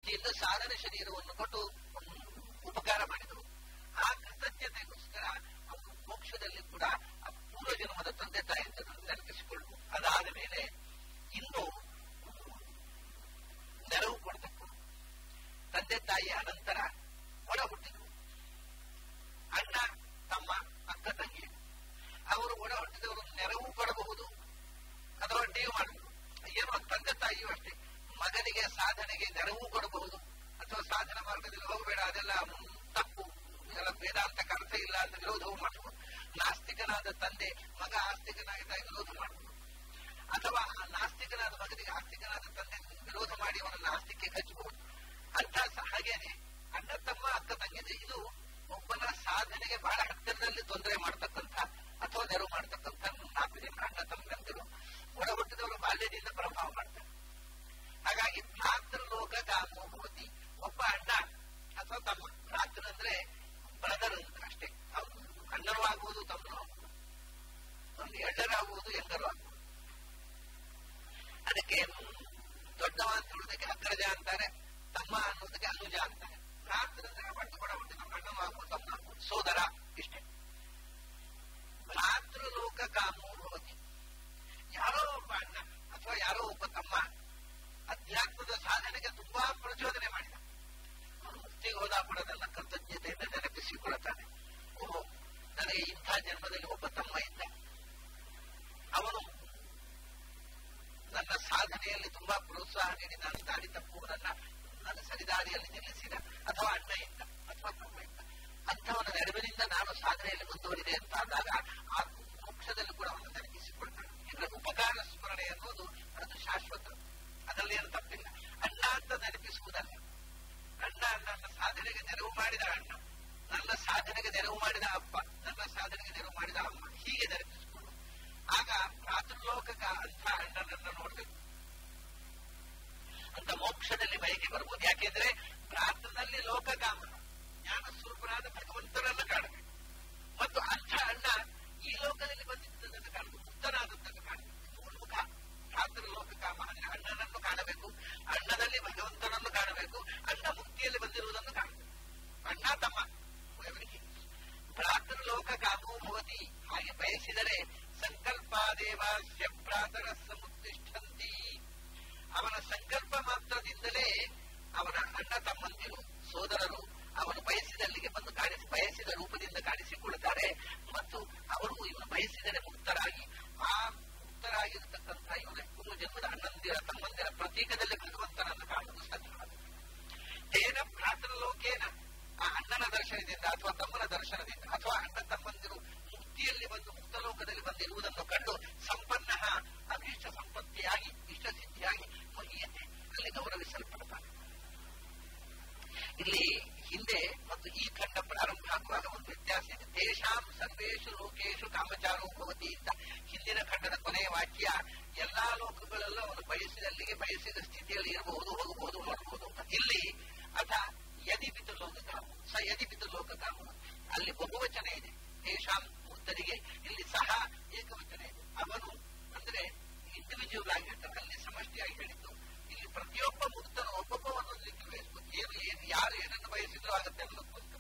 ಭಕ್ತಿಯಿಂದ ಸಾಧನ ಶರೀರವನ್ನು ಕೊಟ್ಟು ಉಪಕಾರ ಮಾಡಿದರು ಆ ಕೃತಜ್ಞತೆಗೋಸ್ಕರ ಅವರು ಮೋಕ್ಷದಲ್ಲಿ ಕೂಡ ಆ ಪೂರ್ವ ಜನ್ಮದ ತಂದೆ ತಾಯಿಯನ್ನು ನೆನಪಿಸಿಕೊಳ್ಳು ಅದಾದ ಮೇಲೆ ಇನ್ನು ನೆರವು ಕೊಡಬೇಕು ತಂದೆ ತಾಯಿಯ ಅನಂತರ ಒಳ ಹುಟ್ಟಿದರು ಅಣ್ಣ ತಮ್ಮ ಅಕ್ಕ ತಂಗಿ ಅವರು ಒಳ ಹುಟ್ಟಿದವರು ನೆರವು ಕೊಡಬಹುದು ಅಥವಾ ನೀವು ಮಾಡಬಹುದು ಏನು ತಂದೆ ತಾಯಿಯೂ ಅಷ್ಟೇ ಮಗನಿಗೆ ಸಾಧನೆಗೆ ನೆರವು ಕೊಡಬಹುದು ಅಥವಾ ಸಾಧನ ಮಾರ್ಗದಲ್ಲಿ ಹೋಗಬೇಡ ಅದೆಲ್ಲ ತಪ್ಪು ಇದೆಲ್ಲ ವೇದಾಂತಕ್ಕೆ ಅರ್ಥ ಇಲ್ಲ ಅಂತ ವಿರೋಧವೂ ಮಾಡಬಹುದು ನಾಸ್ತಿಕನಾದ ತಂದೆ ಮಗ ಆಸ್ತಿಕನಾಗಿದ್ದಾಗ ವಿರೋಧ ಮಾಡಬಹುದು ಅಥವಾ ಆ ನಾಸ್ತಿಕನಾದ ಮಗನಿಗೆ ಆಸ್ತಿಕನಾದ ತಂದೆ ವಿರೋಧ ಮಾಡಿ ಅವನನ್ನು ಆಸ್ತಿಕೆ ಕಚ್ಚಬಹುದು ಅಂತ ಹಾಗೇನೆ ಅಣ್ಣ ತಮ್ಮ ಅಕ್ಕ ತಂಗಿದೆ ಇದು ಒಬ್ಬನ ಸಾಧನೆಗೆ ಬಹಳ ಹತ್ತಿರದಲ್ಲಿ ತೊಂದರೆ ಮಾಡತಕ್ಕಂಥ ಅಥವಾ ನೆರವು ಮಾಡತಕ್ಕಂಥ ನಾಲ್ಕು ಜನ ಅಣ್ಣ ತಮ್ಮಂದಿರು ಒಳ ಹುಟ್ಟಿದವರು ಬಾಲ್ಯದಿಂದ ಪ್ರಭಾವ ಮಾಡ್ತಾರೆ ಹಾಗಾಗಿ ಭ್ರಾತೃ ಲೋಕ ಗಾಮೋ ಭವತಿ ಒಬ್ಬ ಅಣ್ಣ ಅಥವಾ ತಮ್ಮ ಭ್ರಾತೃ ಅಂದ್ರೆ ಬ್ರದರ್ ಅಂತ ಅಷ್ಟೇ ಅವ್ರು ಅಣ್ಣರು ಆಗುವುದು ತಮ್ಮರು ಆಗುವುದು ಒಂದು ಎಳ್ಳರಾಗುವುದು ಎಂದರು ಆಗುವುದು ಅದಕ್ಕೆ ದೊಡ್ಡವ ಅಂತ ಹೇಳೋದಕ್ಕೆ ಅಗ್ರಜ ಅಂತಾರೆ ತಮ್ಮ ಅನ್ನೋದಕ್ಕೆ ಅನುಜ ಅಂತಾರೆ ಭ್ರಾತೃ ಅಂದ್ರೆ ಒಟ್ಟು ಕೂಡ ಒಟ್ಟು ನಮ್ಮ ಅಣ್ಣನೂ ಆಗುವುದು ತಮ್ಮ ಆಗುವುದು ಸೋದರ ಇಷ್ಟೇ ಭ್ರಾತೃ ಲೋಕ ಕಾಮೋ ಭವತಿ ಯಾರೋ ಒಬ್ಬ ಅಣ್ಣ ಅಥವಾ ಯಾರೋ ಒಬ್ಬ ತಮ್ಮ ಅಧ್ಯಾತ್ಮದ ಸಾಧನೆಗೆ ತುಂಬಾ ಪ್ರಚೋದನೆ ಮಾಡಿದ ಅವನು ಮುಕ್ತಿಗೆ ಹೋದ ಕೂಡ ನನ್ನ ಕೃತಜ್ಞತೆಯಿಂದ ನೆನಪಿಸಿಕೊಳ್ಳುತ್ತಾನೆ ಓಹೋ ನನಗೆ ಇಂಥ ಜನ್ಮದಲ್ಲಿ ಒಬ್ಬ ತಮ್ಮ ಇದ್ದ ಅವನು ನನ್ನ ಸಾಧನೆಯಲ್ಲಿ ತುಂಬಾ ಪ್ರೋತ್ಸಾಹ ನೀಡಿ ನಾನು ದಾರಿ ತಪ್ಪುವುದನ್ನ ನನ್ನ ಸರಿದಾರಿಯಲ್ಲಿ ನಿಲ್ಲಿಸಿದ ಅಥವಾ ಅಣ್ಣ ಇದ್ದ ಅಥವಾ ತಮ್ಮ ಇದ್ದ ಅಂಥವನ ನೆರವಿನಿಂದ ನಾನು ಸಾಧನೆಯಲ್ಲಿ ಮುಂದುವರಿದೆ ಅಂತ ಆದಾಗ ಆ ಮೋಕ್ಷದಲ್ಲಿ ಕೂಡ ಅವನು ನೆನಪಿಸಿಕೊಳ್ತಾನೆ ಇದರ ಉಪಕಾರ ಸ್ಮರಣೆ ಅನ್ನೋದು ಅದು ಶಾಶ್ವತ ಅದರಲ್ಲಿ ಏನು ತಪ್ಪಿಲ್ಲ ಅಣ್ಣ ಅಂತ ನೆನಪಿಸುವುದಲ್ಲ ಅಣ್ಣ ನನ್ನ ಸಾಧನೆಗೆ ನೆರವು ಮಾಡಿದ ಅಣ್ಣ ನನ್ನ ಸಾಧನೆಗೆ ನೆರವು ಮಾಡಿದ ಅಪ್ಪ ನನ್ನ ಸಾಧನೆಗೆ ನೆರವು ಮಾಡಿದ ಅಮ್ಮ ಹೀಗೆ ನೆನಪಿಸಿಕೊಂಡು ಆಗ ಭ್ರಾತೃಲೋಕಕ ಅಂಥ ಅಣ್ಣನನ್ನ ನೋಡ್ಬೇಕು ಅಂತ ಮೋಕ್ಷದಲ್ಲಿ ಬಯಕೆ ಬರ್ಬೋದು ಯಾಕೆಂದ್ರೆ ಭ್ರಾತೃನಲ್ಲಿ ಲೋಕಕಾಮ ಜ್ಞಾನ ಸ್ವರೂಪರಾದ ಭಗವಂತನನ್ನು ಕಾಣಬೇಕು ಮತ್ತು ಅಂಥ ಅಣ್ಣ ಈ ಲೋಕದಲ್ಲಿ ಬಂದಿದ್ದದನ್ನು ಕಾಣಬೇಕು ಮುಕ್ತನಾದದ್ದನ್ನು ಕಾಣಬೇಕು ಮೂರ್ಮುಖ ಭ್ರಾತೃ ಲೋಕಕಾಮ ಅಂದ್ರೆ ಅಣ್ಣನನ್ನು ಕಾಣಬೇಕು ಅಣ್ಣನಲ್ಲಿ ಭಗವಂತನನ್ನು ಕಾಣಬೇಕು ಅಣ್ಣ ಮುಕ್ತಿಯಲ್ಲಿ ಬಂದಿರುವುದನ್ನು ಕಾಣಬೇಕು ಅಣ್ಣ ತಮ್ಮ ಇವರಿಗೆ ಭ್ರಾತೃ ಲೋಕ ಕಾಮೋ ಭವತಿ ಹಾಗೆ ಬಯಸಿದರೆ ಸಂಕಲ್ಪಾದೇವಾಸ್ಯ ಭ್ರಾತರ ಸಮುತ್ತಿಷ್ಠಂತಿ ಅವನ ಸಂಕಲ್ಪ ಮಾತ್ರದಿಂದಲೇ ಅವನ ಅಣ್ಣ ತಮ್ಮಂದಿರು ಸೋದರರು ಅವನು ಬಯಸಿದಲ್ಲಿಗೆ ಬಂದು ಕಾಣಿಸಿ ಬಯಸಿದ ರೂಪದಿಂದ ಕಾಣಿಸಿಕೊಳ್ಳುತ್ತಾರೆ ಮತ್ತು ಅವರು ಇವನು ಬಯಸಿದರೆ ಮುಕ್ತರಾಗಿ ಆ ಮುಕ್ತರಾಗಿರತಕ್ಕಂಥ ಇವನ ಪೂರ್ವ ಜನ್ಮದ ಅಣ್ಣಂದಿರ ತಮ್ಮಂದಿರ ಪ್ರತೀಕದಲ್ಲಿ ಭಗವಂತನನ್ನು ಕಾಣುವುದು ಸಾಧ್ಯವಾಗಿದೆ ತೇನ ಭ್ರಾತೃ ಲೋಕೇನ ಆ ಅಣ್ಣನ ದರ್ಶನದಿಂದ ಅಥವಾ ತಮ್ಮನ ದರ್ಶನದಿಂದ ಅಥವಾ ಅಣ್ಣ ತಮ್ಮಂದಿರು ಮುಕ್ತಿಯಲ್ಲಿ ಬಂದು ಮುಕ್ತಲೋಕದಲ್ಲಿ ಬಂದಿರುವುದನ್ನು ಕಂಡು ಸಂಪನ್ನ ಅಭೀಷ್ಟ ಸಂಪತ್ತಿಯಾಗಿ ಇಷ್ಟ ಸಿದ್ಧಿಯಾಗಿ ಮಹಿಯತೆ ಅಲ್ಲಿ ಗೌರವಿಸಲ್ಪಡ್ತಾನೆ ಇಲ್ಲಿ ಹಿಂದೆ ಮತ್ತು ಈ ಖಂಡ ಪ್ರಾರಂಭ ಆಗುವಾಗ ಒಂದು ವ್ಯತ್ಯಾಸ ಇದೆ ತೇಷಾಂ ಸರ್ವೇಶು ಲೋಕೇಶು ಕಾಮಚಾರೋ ಭವತಿ ಅಂತ ಹಿಂದಿನ ಖಂಡದ ಕೊನೆಯ ವಾಕ್ಯ ಎಲ್ಲಾ ಲೋಕಗಳಲ್ಲೂ ಅವನು ಬಯಸಿದಲ್ಲಿಗೆ ಬಯಸಿದ ಸ್ಥಿತಿಯಲ್ಲಿ ಇರಬಹುದು ಹೋಗಬಹುದು ಮಾಡಬಹುದು ಅಂತ ಇಲ್ಲಿ ಅಥ ಯದಿ ಪಿತು ಲೋಕಕಾಮ ಸ ಯದಿ ಪಿತು ಲೋಕಕಾಮ ಅಲ್ಲಿ ಬಹುವಚನ ಇದೆ ತೇಷಾಂ ಮುಕ್ತರಿಗೆ ಇಲ್ಲಿ ಸಹ ಏಕವಚನ ಇದೆ ಅವನು ಅಂದ್ರೆ ಇಂಡಿವಿಜುವಲ್ ಆಗಿ ಹೇಳ್ತಾರೆ ಅಲ್ಲಿ ಸಮಷ್ಟಿಯಾಗಿ ಹೇಳಿದ್ದು ಇಲ್ಲಿ ಪ್ರತಿಯೊಬ್ಬ ಮುಕ್ತನು ಒಬ್ಬೊಬ್ಬವನ್ನು ಬಯಸಬೇಕು ಏನು ಏನು ಯಾರು ಏನನ್ನು ಬಯಸಿದ್ರು ಆಗುತ್ತೆ ಅನ್ನೋದಕ್ಕೋಸ್ಕರ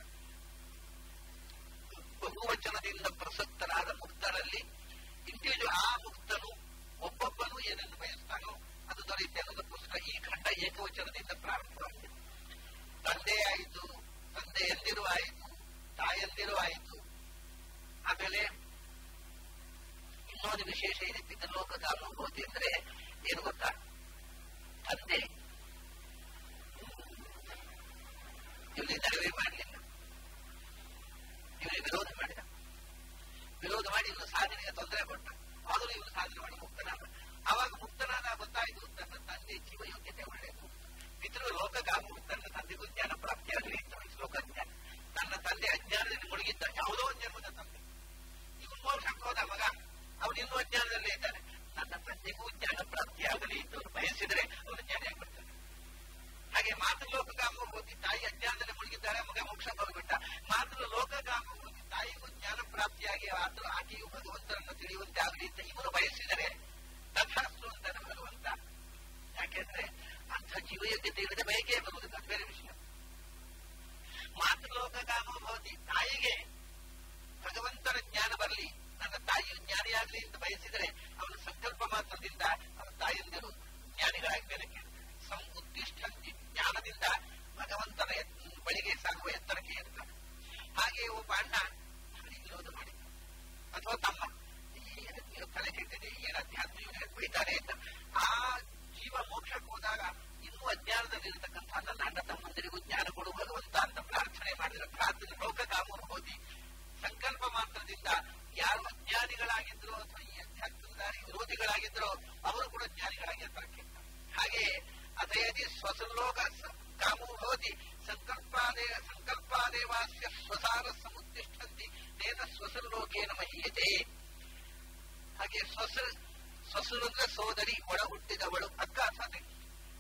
ಬಹುವಚನದಿಂದ ಪ್ರಸಕ್ತರಾದ ಮುಕ್ತರಲ್ಲಿ ಇಂಡಿವಿಜುವಲ್ ಆ ಮುಕ್ತನು ಒಬ್ಬೊಬ್ಬನು ಏನನ್ನು ಬಯಸ್ತಾನೋ ಅದು ದೊರೆಯುತ್ತೆ ಅನ್ನೋದಕ್ಕೋಸ್ಕರ ಈ ಖಂಡ ಏಕವಚನದಿಂದ ಪ್ರಾರಂಭವಾಗಿದೆ ತಂದೆ ಆಯಿತು ತಂದೆಯಂದಿರು ಆಯಿತು ತಾಯಂದಿರು ಆಯಿತು ಆಮೇಲೆ ಇನ್ನೊಂದು ವಿಶೇಷ ಇದೆ ಪಿತೃಲೋಕದ ಅನುಭೂತಿ ಅಂದ್ರೆ ಏನು ಗೊತ್ತಾ ತಂದೆ ಇಲ್ಲಿ ನೆರವೇ ಮಾಡಲಿಲ್ಲ ಇವನಿಗೆ ವಿರೋಧ ಮಾಡಿದ ವಿರೋಧ ಮಾಡಿ ಇವನು ಸಾಧನೆಗೆ ತೊಂದರೆ ಕೊಟ್ಟ ಆದರೂ ಇವನು ಸಾಧನೆ ಮಾಡಿ ಮುಕ್ತನಾದ ಆವಾಗ ಮುಕ್ತನಾದ ಗೊತ್ತಾಯಿತು ತನ್ನ ತಂದೆ ಜೀವಯೋಗ್ಯತೆ ಒಳ್ಳೆಯದು ಪಿತೃ ಲೋಕಗಾಮು ತನ್ನ ತಂದೆಗೂ ಜ್ಞಾನ ಪ್ರಾಪ್ತಿಯಾಗಲಿ ಅಂತ ಶ್ಲೋಕ ಜ್ಞಾನ ತನ್ನ ತಂದೆ ಅಜ್ಞಾನದಲ್ಲಿ ಮುಳುಗಿದ್ದ ಯಾವುದೋ ಒಂದು ಜನ್ಮದ ತಂದೆ ಇವನು ಮೋಕ್ಷಕ್ಕೆ ಹೋದ ಮಗ ಅವನು ಇನ್ನೂ ಅಜ್ಞಾನದಲ್ಲೇ ಇದ್ದಾನೆ ನನ್ನ ತಂದೆಗೂ ಜ್ಞಾನ ಪ್ರಾಪ್ತಿಯಾಗಲಿ ಅಂತ ಅವನು ಬಯಸಿದರೆ ಅವನು ಜ್ಞಾನ ಆಗ್ಬಿಡ್ತಾನೆ ಹಾಗೆ ಮಾತೃ ಲೋಕಗಾಮ ಹೋಗಿ ತಾಯಿ ಅಜ್ಞಾನದಲ್ಲಿ ಮುಳುಗಿದ್ದಾರೆ ಮಗ ಮೋಕ್ಷ ಹೋಗ್ಬಿಟ್ಟ ಮಾತೃ ಲೋಕಗಾಮ ಹೋಗಿ ತಾಯಿಗೂ ಜ್ಞಾನ ಪ್ರಾಪ್ತಿಯಾಗಿ ಆತರು ಆಕೆಯು ಭಗವಂತನನ್ನು ತಿಳಿಯುವಂತೆ ಆಗಲಿ ಅಂತ ಇವನು ಬಯಸಿದರೆ ತಥಾಸ್ತು ಅಂತಾನೆ ಭಗವಂತ ಯಾಕೆಂದ್ರೆ ಅಂಥ ಜೀವಯೋಗ್ಯತೆ ಇಲ್ಲದೆ ಬಯಕೆ ಬರುವುದಿಲ್ಲ ಒಬ್ಬ ಅಣ್ಣ ಭಾರಿ ವಿರೋಧ ಮಾಡಿದ ಅಥವಾ ತಮ್ಮ ಏನು ತಲೆ ಕೆಟ್ಟಿದೆ ಏನು ಅಧ್ಯಾತ್ಮ ಇವನಿಗೆ ಬೈತಾರೆ ಅಂತ ಆ ಜೀವ ಮೋಕ್ಷಕ್ಕೆ ಹೋದಾಗ ಇನ್ನೂ ಅಜ್ಞಾನದಲ್ಲಿರ್ತಕ್ಕಂಥ ನನ್ನ ಅಣ್ಣ ತಮ್ಮಂದಿರಿಗೂ ಜ್ಞಾನ ಕೊಡು ಭಗವಂತ ಅಂತ ಪ್ರಾರ್ಥನೆ ಮಾಡಿದ್ರೆ ಪ್ರಾರ್ಥನೆ ಲೋಕಕಾಮರು ಹೋದಿ ಸಂಕಲ್ಪ ಮಾತ್ರದಿಂದ ಯಾರು ಅಜ್ಞಾನಿಗಳಾಗಿದ್ರು ಅಥವಾ ಈ ಅಧ್ಯಾತ್ಮದ ದಾರಿ ವಿರೋಧಿಗಳಾಗಿದ್ರು ಅವರು ಕೂಡ ಜ್ಞಾನಿಗಳಾಗಿ ಎತ್ತರಕ್ಕಿಂತ ಹಾಗೆ ಅತಯದಿ ಸ್ವಸಲ್ಲೋಕ ಕಾಮೋ ಭವತಿ ಸಂಕಲ್ಪಾದೇ ಸಂಕಲ್ಪಾದೇವಾಸ್ಯ ಸ್ವಸಾರ ಸಮುತ್ತಿಷ್ಠಂತಿ ತೇನ ಸ್ವಸಲ್ಲೋಕೇನ ಮಹೀಯತೆ ಹಾಗೆ ಸ್ವಸ ಸ್ವಸುರಂದ್ರ ಸೋದರಿ ಒಳ ಹುಟ್ಟಿದವಳು ಅಕ್ಕ ಅಥವಾ ತಂಗಿ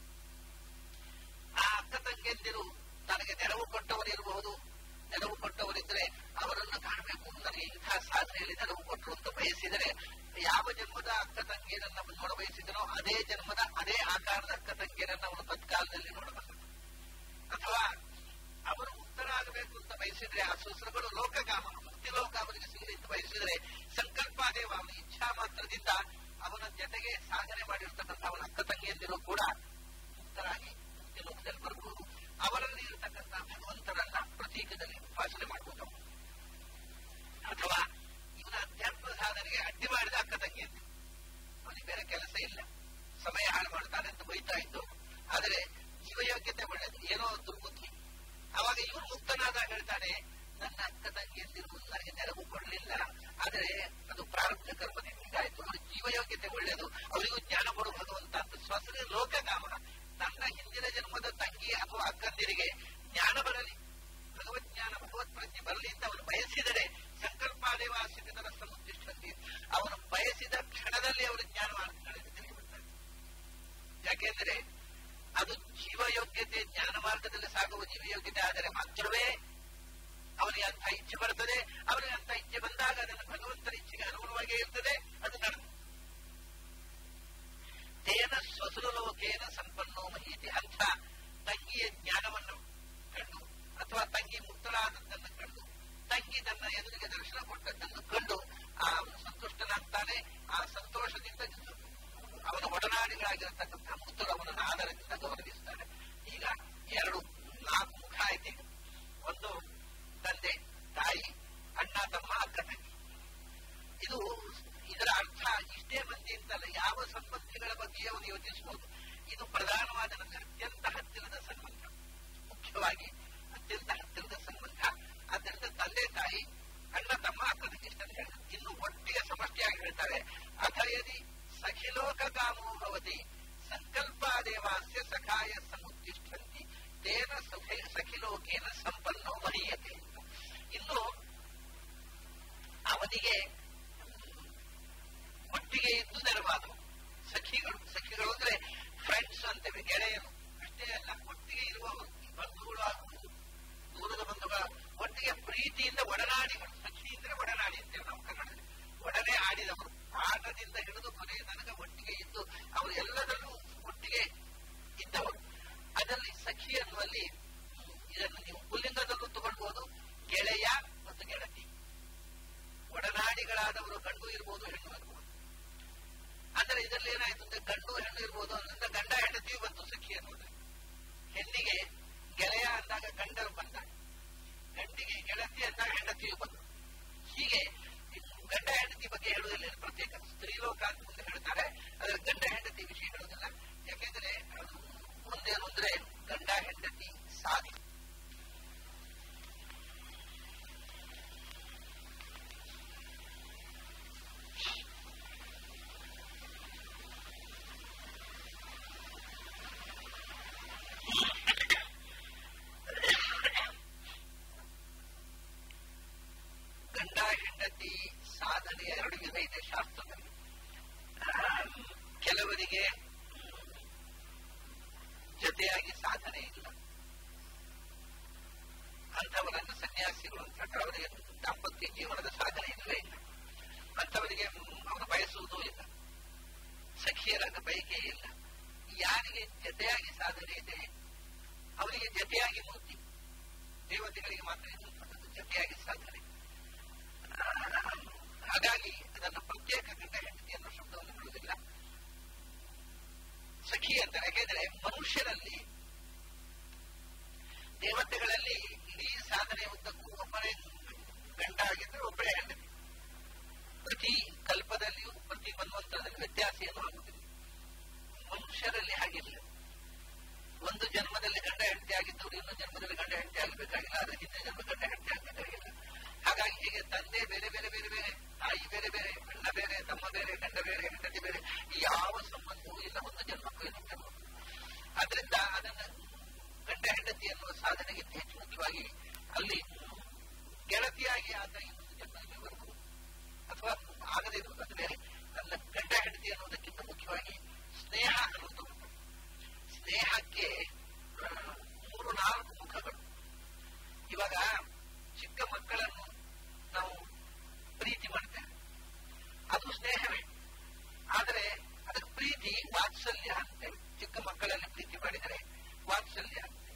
ಆ ಅಕ್ಕ ತಂಗಿಯಂದಿರು ತನಗೆ ನೆರವು ಕೊಟ್ಟವರಿರಬಹುದು ನೆರವು ಕೊಟ್ಟವರಿದ್ರೆ ಅವರನ್ನು ಕಾಣಬೇಕು ನನಗೆ ಇಂಥ ಸಾಧನೆಯಲ್ಲಿ ನೆರವು ಕೊಟ್ಟರು ಅಂತ ಬಯಸಿದರೆ ಯಾವ ಜನ್ಮದ ಅಕ್ಕ ತಂಗಿಯರನ್ನ ನೋಡ ಬಯಸಿದನೋ ಅದೇ ಜನ್ಮದ ಅದೇ ಆಕಾರದ ಅಕ್ಕ ತಂಗಿಯರನ್ನ ಅವನು ತತ್ಕಾಲದಲ್ಲಿ ನೋಡಬಲ್ಲ ಅಥವಾ ಅವರು ಮುಕ್ತರಾಗಬೇಕು ಅಂತ ಬಯಸಿದ್ರೆ ಆ ಸುಸರುಗಳು ಲೋಕಕಾಮ ಮುಕ್ತಿ ಲೋಕ ಅವರಿಗೆ ಸಿಗಲಿ ಅಂತ ಬಯಸಿದರೆ ಸಂಕಲ್ಪಾದೇವ ಅವನ ಇಚ್ಛಾ ಮಾತ್ರದಿಂದ ಅವನ ಜೊತೆಗೆ ಸಾಧನೆ ಮಾಡಿರ್ತಕ್ಕಂಥ ಅವನ ಅಕ್ಕ ತಂಗಿಯಂದಿರು ಕೂಡ ಮುಕ್ತರಾಗಿ ಮುಕ್ತಿ ಲೋಕದಲ್ಲಿ ಬರಬಹುದು ಅವರಲ್ಲಿ ಇರತಕ್ಕಂಥ ಭಗವಂತರನ್ನ ಪ್ರತೀಕದಲ್ಲಿ ಉಪಾಸನೆ ಮಾಡಬಹುದು ಅಥವಾ ಇವನ ಅಧ್ಯಾತ್ಮ ಸಾಧನೆಗೆ ಅಡ್ಡಿ ಮಾಡಿದ ಅಕ್ಕ ತಂಗಿಯಂದಿರು ಅವನಿಗೆ ಬೇರೆ ಕೆಲಸ ಇಲ್ಲ ಸಮಯ ಹಾಳು ಮಾಡ್ತಾನೆ ಅಂತ ಬೈತಾ ಇದ್ದು ಆದರೆ ಜೀವಯೋಗ್ಯತೆ ಒಳ್ಳೆಯದು ಏನೋ ದುರ್ಬುದ್ಧಿ ಅವಾಗ ಇವನು ಮುಕ್ತನಾದಾಗ ಹೇಳ್ತಾನೆ ನನ್ನ ಅಕ್ಕ ತಂಗಿಯಂದಿರು ನನಗೆ ನೆರವು ಕೊಡಲಿಲ್ಲ ಆದರೆ ಅದು ಪ್ರಾರಬ್ಧ ಕರ್ಮದಿಂದ ಹೀಗಾಯ್ತು ಅವ್ರ ಜೀವಯೋಗ್ಯತೆ ಒಳ್ಳೆಯದು ಅವರಿಗೂ ಜ್ಞಾನ ಕೊಡು ಭಗವಂತ ಅಂತ ಸ್ವಸನ ಲೋಕಕಾಮ ನನ್ನ ಹಿಂದಿನ ಜನ್ಮದ ತಂಗಿ ಅಥವಾ ಅಕ್ಕಂದಿರಿಗೆ ಜ್ಞಾನ ಬರಲಿ ಭಗವತ್ ಜ್ಞಾನ ಭಗವತ್ ಪ್ರಜ್ಞೆ ಬರಲಿ ಅಂತ ಅವನು ಬಯಸಿದರೆ ಸಂಕಲ್ಪಾದೇವಾಸಿತರ ಸಮುದ್ದಿಷ್ಟಂತಿ ಅವನು ಬಯಸಿದ ಕ್ಷಣದಲ್ಲಿ ಅವರು ಜ್ಞಾನ ಮಾರ್ಗಗಳಲ್ಲಿ ತಿಳಿಯುತ್ತಾರೆ ಯಾಕೆಂದ್ರೆ ಅದು ಜೀವಯೋಗ್ಯತೆ ಜ್ಞಾನ ಮಾರ್ಗದಲ್ಲಿ ಸಾಗುವ ಜೀವಯೋಗ್ಯತೆ ಆದರೆ ಮಾತ್ರವೇ ಅವನಿಗೆ ಅಂತ ಇಚ್ಛೆ ಬರ್ತದೆ ಅವನಿಗೆ ಅಂತ ಇಚ್ಛೆ ಬಂದಾಗ ಅದನ್ನು ಭಗವಂತನ ಇಚ್ಛೆಗೆ ಅನುಗುಣವಾಗಿ ಇರ್ತದೆ ಅದು ನಡೆದು ತೇನ ಸ್ವಸುರಲೋಕೇನ ಸಂಪನ್ನೋ ಮಹೀತಿ ಅಂಥ ತಂಗಿಯ ಜ್ಞಾನವನ್ನು ಕಂಡು ಅಥವಾ ತಂಗಿ ಮುಕ್ತರಾದದ್ದನ್ನು ಕಂಡು ತಂಗಿ ತನ್ನ ಎದುರಿಗೆ ದರ್ಶನ ಕೊಟ್ಟದ್ದನ್ನು ಕಂಡು ಆ ಅವನು ಸಂತುಷ್ಟನಾಗ್ತಾನೆ ಆ ಸಂತೋಷದಿಂದ ಅವನ ಒಡನಾಡಿಗಳಾಗಿರತಕ್ಕಂಥ ಮುಕ್ತರು ಅವನನ್ನು ಆಧಾರದಿಂದ ಗೌರವಿಸ್ತಾರೆ ಈಗ ಎರಡು ನಾಲ್ಕು ಮುಖ ಆಯ್ತು ಈಗ ಒಂದು ತಂದೆ ತಾಯಿ ಅಣ್ಣ ತಮ್ಮ ಅಕ್ಕ ತಂಗಿ ಇದು ಇದರ ಅರ್ಥ ಇಷ್ಟೇ ಮಂದಿ ಅಂತಲ್ಲ ಯಾವ ಸಂಬಂಧಿಗಳ ಬಗ್ಗೆ ಅವನು ಯೋಚಿಸಬಹುದು ಇದು ಪ್ರಧಾನವಾದ ನನಗೆ ಅತ್ಯಂತ ಹತ್ತಿರದ ಸಂಬಂಧ ಮುಖ್ಯವಾಗಿ ಅತ್ಯಂತ ಹತ್ತಿರದ ಸಂಬಂಧ ಆದ್ದರಿಂದ ತಂದೆ ತಾಯಿ ಅಣ್ಣ ತಮ್ಮ ಅಕ್ಕ ತಂಗಿ ಇಷ್ಟ ಹೇಳಿದ್ರು ಇನ್ನು ಒಟ್ಟಿಗೆ ಸಮಷ್ಟಿಯಾಗಿ ಹೇಳ್ತಾರೆ ಅಥಯದಿ ಸಖಿಲೋಕ ಕಾಮೋ ಭವತಿ ಸಂಕಲ್ಪಾದೇವಾಸ್ಯ ಸಖಾಯ ಸಮುತ್ತಿಷ್ಠಂತಿ ತೇನ ಸುಖೇ ಸಖಿಲೋಕೇನ ಸಂಪನ್ನೋ ಮಹೀಯತೆ ಇನ್ನು ಅವನಿಗೆ ಒಟ್ಟಿಗೆ ಇದ್ದು ನೆರವಾದವು ಸಖಿಗಳು ಸಖಿಗಳು ಅಂದ್ರೆ ಫ್ರೆಂಡ್ಸ್ ಅಂತೇವೆ ಗೆಳೆಯರು ಅಷ್ಟೇ ಅಲ್ಲ ಒಟ್ಟಿಗೆ ಇರುವವರು ಬಂಧುಗಳು ಆಗಬಹುದು ದೂರದ ಬಂಧುಗಳು ಒಟ್ಟಿಗೆ ಪ್ರೀತಿಯಿಂದ ಒಡನಾಡಿಗಳು ಸಖಿ ಅಂದ್ರೆ ಒಡನಾಡಿ ಅಂತೇವೆ ನಾವು ಕನ್ನಡದಲ್ಲಿ ಒಡನೆ ಆಡಿದವರು ಆಟದಿಂದ ಹಿಡಿದು ಕೊನೆಯ ತನಕ ಒಟ್ಟಿಗೆ ಇದ್ದು ಅವರು ಎಲ್ಲದರಲ್ಲೂ ಒಟ್ಟಿಗೆ ಇದ್ದವರು ಅದರಲ್ಲಿ ಸಖಿ ಅನ್ನುವಲ್ಲಿ ಇದನ್ನು ನೀವು ಪುಲ್ಲಿಂಗದಲ್ಲೂ ತಗೊಳ್ಬಹುದು ಗೆಳೆಯ ಮತ್ತು ಗೆಳತಿ ಒಡನಾಡಿಗಳಾದವರು ಗಂಡು ಇರ್ಬೋದು ಹೆಣ್ಣು ಇರ್ಬೋದು ಅಂದ್ರೆ ಇದರಲ್ಲಿ ಏನಾಯ್ತು ಅಂದ್ರೆ ಗಂಡು ಹೆಣ್ಣು ಇರ್ಬೋದು ಅದರಿಂದ ಗಂಡ ಹೆಂಡತಿಯು ಬಂತು ಸಖಿ ಅನ್ನೋದು ಹೆಣ್ಣಿಗೆ ಗೆಳೆಯ ಅಂದಾಗ ಗಂಡರು ಬಂದ ಗಂಡಿಗೆ ಗೆಳತಿ ಅಂದಾಗ ಹೆಂಡತಿಯು ಬಂದು ಹೀಗೆ ಗಂಡ ಹೆಂಡತಿ ಬಗ್ಗೆ ಹೇಳುವುದಿಲ್ಲ ಪ್ರತ್ಯೇಕ ಸ್ತ್ರೀಲೋಕ ಅಂತ ಮುಂದೆ ಹೇಳ್ತಾರೆ ಅದ್ರ ಗಂಡ ಹೆಂಡತಿ ವಿಷಯ ಹೇಳುವುದಿಲ್ಲ ಯಾಕೆಂದ್ರೆ ಅದು ಮುಂದೇನು ಅಂದ್ರೆ ಗಂಡ ಹೆಂಡತಿ ಸಾಧಿ ಗಂಡ ಹೆಂಡತಿ ಸಾಧನೆ ಎರಡು ವಿಧ ಇದೆ ಶಾಸ್ತ್ರದಲ್ಲಿ ಕೆಲವರಿಗೆ ಜೊತೆಯಾಗಿ ಸಾಧನೆ ಇಲ್ಲ ಅಂಥವರನ್ನು ಸನ್ಯಾಸಿಗಳು ಅಂತ ಹೇಳ್ತಾರೆ ಅವರಿಗೆ ದಾಂಪತ್ಯ ಜೀವನದ ಸಾಧನೆ ಇಲ್ಲವೇ ಇಲ್ಲ ಅಂಥವರಿಗೆ ಅವರು ಬಯಸುವುದೂ ಇಲ್ಲ ಸಖಿಯರಾದ ಬಯಕೆ ಇಲ್ಲ ಯಾರಿಗೆ ಜೊತೆಯಾಗಿ ಸಾಧನೆ ಇದೆ ಅವರಿಗೆ ಜೊತೆಯಾಗಿ ಮುಕ್ತಿ ದೇವತೆಗಳಿಗೆ ಮಾತ್ರ ಇರುವಂತದ್ದು ಜೊತೆಯಾಗಿ ಸಾಧನೆ ಹಾಗಾಗಿ ಅದನ್ನು ಪ್ರತ್ಯೇಕ ಗಂಡ ಹೆಂಡತಿ ಅನ್ನೋ ಶಬ್ದವನ್ನು ಬಿಡುವುದಿಲ್ಲ ಸಖಿ ಅಂತ ಯಾಕೆಂದ್ರೆ ಮನುಷ್ಯರಲ್ಲಿ ದೇವತೆಗಳಲ್ಲಿ ಇಡೀ ಸಾಧನೆ ಉದ್ದಕ್ಕೂ ಒಬ್ಬರೇ ಸಾಧನೆಗಿಂತ ಹೆಚ್ಚು ಮುಖ್ಯವಾಗಿ ಅಲ್ಲಿ ಗೆಳತಿಯಾಗಿ ಆತ ಇನ್ನೊಂದು ಜನ್ಮದಲ್ಲಿ ಬರಬಹುದು ಅಥವಾ ಆಗದೇ ಇರುವುದು ಅದು ಬೇರೆ ನನ್ನ ಗಂಡ ಹೆಂಡತಿ ಅನ್ನೋದಕ್ಕಿಂತ ಮುಖ್ಯವಾಗಿ ಸ್ನೇಹ ಅನ್ನೋದು ಉಂಟು. ಸ್ನೇಹಕ್ಕೆ ಆ, ಮೂರು ನಾಲ್ಕು ಮುಖಗಳು ಇವಾಗ ಚಿಕ್ಕ ಮಕ್ಕಳನ್ನು ನಾವು ಪ್ರೀತಿ ಮಾಡ್ತೇವೆ ಅದು ಸ್ನೇಹವೇ ಆದರೆ ಅದಕ್ಕೆ ಪ್ರೀತಿ ವಾತ್ಸಲ್ಯ ಅಂತೇವೆ ಚಿಕ್ಕ ಮಕ್ಕಳಲ್ಲಿ ಪ್ರೀತಿ ಮಾಡಿದರೆ ವಾತ್ಸಲ್ಯ ಅಂತೇವೆ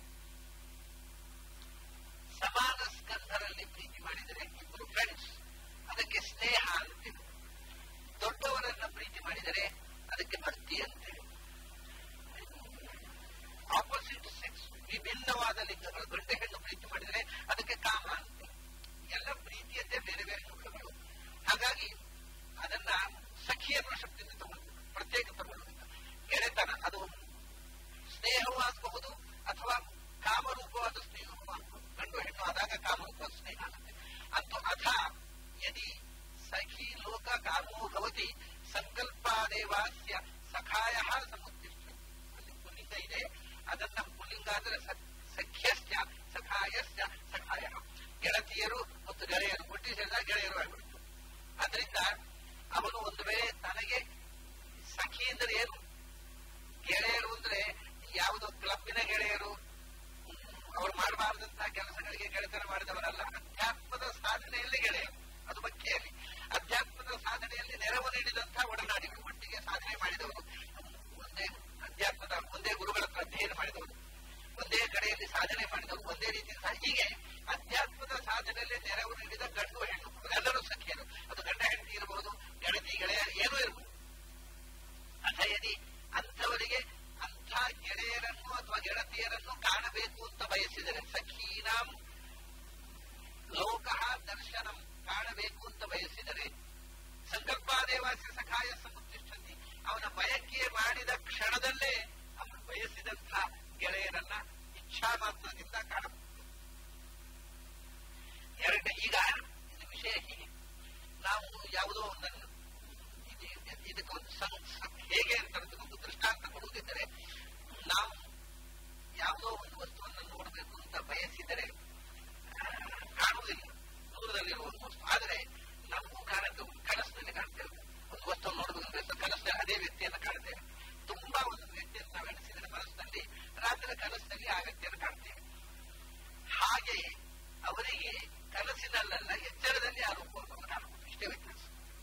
ಸಮಾನ ಸ್ಕಂಧರಲ್ಲಿ ಪ್ರೀತಿ ಮಾಡಿದರೆ ಇಬ್ಬರು ಫ್ರೆಂಡ್ಸ್ ಅದಕ್ಕೆ ಸ್ನೇಹ ಅಂತೇವೆ ದೊಡ್ಡವರನ್ನ ಪ್ರೀತಿ ಮಾಡಿದರೆ ಅದಕ್ಕೆ ಭಕ್ತಿ ಅಂತೇವೆ ಆಪೋಸಿಟ್ ಸೆಕ್ಸ್ ವಿಭಿನ್ನವಾದ ಲಿಂಗಗಳು ಗಂಡು ಹೆಣ್ಣು ಪ್ರೀತಿ ಮಾಡಿದರೆ ಅದಕ್ಕೆ ಕಾಮ ಅಂತ ಎಲ್ಲ ಪ್ರೀತಿಯದ್ದೇ ಬೇರೆ ಬೇರೆ ಮುಖಗಳು ಹಾಗಾಗಿ ಅದನ್ನ ಸಖಿ ಅನ್ನೋ ಶಬ್ದದಿಂದ ತಗೊಳ್ಬೇಕು ಪ್ರತ್ಯೇಕ ತಗೊಳ್ಳೋದಿಲ್ಲ ಗೆಳೆತನ ಅದು ಸ್ನೇಹವೂ ಆಗಬಹುದು ಅಥವಾ ಕಾಮರೂಪವಾದ ಸ್ನೇಹವೂ ಆಗಬಹುದು ಗಂಡು ಹೆಣ್ಣು ಆದಾಗ ಕಾಮರೂಪವಾದ ಸ್ನೇಹ ಆಗುತ್ತೆ ಅಂತೂ ಅಥ ಯದಿ ಸಖಿ ಲೋಕ ಕಾಮೋ ಭವತಿ ಸಂಕಲ್ಪಾದೇವಾಸ್ಯ ಸಖಾಯ ಸಮುತ್ತಿಷ್ಠ ಅಲ್ಲಿ ಪುಲ್ಲಿಂಗ ಇದೆ ಅದನ್ನ ಪುಲ್ಲಿಂಗ ಅಂದ್ರೆ ಸ- ಸಖ್ಯಸ್ಯ ಸಖಾಯಸ್ಯ ಸಖಾಯ ಗೆಳತಿಯರು ಮತ್ತು ಗೆಳೆಯರು ಒಟ್ಟಿಗೆ ಸೇರಿದಾಗ ಗೆಳೆಯರು ಆಗ್ಬಿಡ್ತು ಅದರಿಂದ ಅವನು ಒಂದು ವೇಳೆ ತನಗೆ ಸಖಿ ಅಂದ್ರೆ ಏನು ಗೆಳೆಯರು ಅಂದ್ರೆ ಯಾವುದೋ ಕ್ಲಬ್ಬಿನ ಗೆಳೆಯರು ಹ್ಮ್, ಅವ್ರು ಮಾಡಬಾರದಂತಹ ಕೆಲಸಗಳಿಗೆ ಗೆಳೆತನ ಮಾಡಿದವರಲ್ಲ ಅಧ್ಯಾತ್ಮದ ಸಾಧನೆಯಲ್ಲಿ ಗೆಳೆಯರು ಅದು ಬಕ್ಕಿಯಲ್ಲಿ ಅಧ್ಯಾತ್ಮದ ಸಾಧನೆಯಲ್ಲಿ ನೆರವು ನೀಡಿದಂತಹ ಒಡನಾಡಿಗಳು ಒಟ್ಟಿಗೆ ಸಾಧನೆ ಮಾಡಿದವರು ಒಂದೇ ಅಧ್ಯಾತ್ಮದ ಒಂದೇ ಗುರುಗಳ ಹತ್ರ ಅಧ್ಯಯನ ಮಾಡಿದವರು ಒಂದೇ ಕಡೆಯಲ್ಲಿ ಸಾಧನೆ ಮಾಡಿದವರು ಒಂದೇ ರೀತಿ ಸಾ- ಹೀಗೆ ಅಧ್ಯಾತ್ಮದ ಸಾಧನೆಯಲ್ಲಿ ನೆರವು ನೀಡಿದ ಗಂಡು ಹೆಣ್ಣು ಎಲ್ಲರೂ ಸಖಿಯರು ಅದು ಗಂಡ ಹೆಂಡತಿ ಇರಬಹುದು ಗೆಳತಿ ಗೆಳೆಯ ಏನೂ ಇರಬಹುದು ಅಥಯದಿ ಅಂಥವರಿಗೆ ಅಂಥ ಗೆಳೆಯರನ್ನು ಅಥವಾ ಗೆಳತಿಯರನ್ನು ಕಾಣಬೇಕು ಅಂತ ಬಯಸಿದರೆ ಸಖೀನಾಂ ಲೋಕ ದರ್ಶನಂ ಕಾಣಬೇಕು ಅಂತ ಬಯಸಿದರೆ ಸಂಕಲ್ಪಾದೇವಾಸ್ಯ ಸಖಾಯ ಸಮುತ್ತಿಷ್ಠಂತಿ ಅವನ ಬಯಕೆ ಮಾಡಿದ ಕ್ಷಣದಲ್ಲೇ ಅವನು ಬಯಸಿದಂಥ ಗೆಳೆಯರನ್ನ ಇಚ್ಛಾ ಮಾತ್ರದಿಂದ ಕಾಣಬಹುದು ಎರಡನೇ ಈಗ ಇದು ವಿಷಯ ಹೀಗೆ ನಾವು ಯಾವುದೋ ಒಂದನ್ನು ಇದು- ಇದಕ್ಕೊಂದು ಸಂ- ಸ- ಹೇಗೆ ಅಂತ ಒಂದು ದೃಷ್ಟಾಂತ ಕೊಡುವುದಿದ್ದರೆ ನಾವು ಯಾವುದೋ ಒಂದು ವಸ್ತುವನ್ನು ನೋಡಬೇಕು ಅಂತ ಬಯಸಿದರೆ ಆ, ಕಾಣುವುದಿಲ್ಲ ದೂರದಲ್ಲಿರುವ ಒಂದು ವಸ್ತು ಆದರೆ ನಮಗೂ ಕಾಣಕ್ಕೆ ಕನಸಿನಲ್ಲಿ ಕಾಣ್ತೇವೆ ಒಂದು ವಸ್ತುವನ್ನು ನೋಡಬೇಕಂದ್ರೆ ಕನಸಿನಲ್ಲಿ ಅದೇ ವ್ಯಕ್ತಿಯನ್ನು ಕಾಣ್ತೇವೆ ತುಂಬಾ ಒಂದು ವ್ಯಕ್ತಿಯನ್ನು ನಾವು ಎಣಿಸಿದರೆ ಮನಸ್ಸಿನಲ್ಲಿ ರಾತ್ರಿ ಕನಸಿನಲ್ಲಿ ಆ ವ್ಯಕ್ತಿಯನ್ನು ಕಾಣ್ತೇವೆ ಹಾಗೆಯೇ ಅವರಿಗೆ ಕನಸಿನಲ್ಲ ಎಚ್ಚರದಲ್ಲಿ ಆ ರೂಪವನ್ನು ಕಾಣಬಹುದು ಇಷ್ಟೇ ವ್ಯತ್ಯಾಸ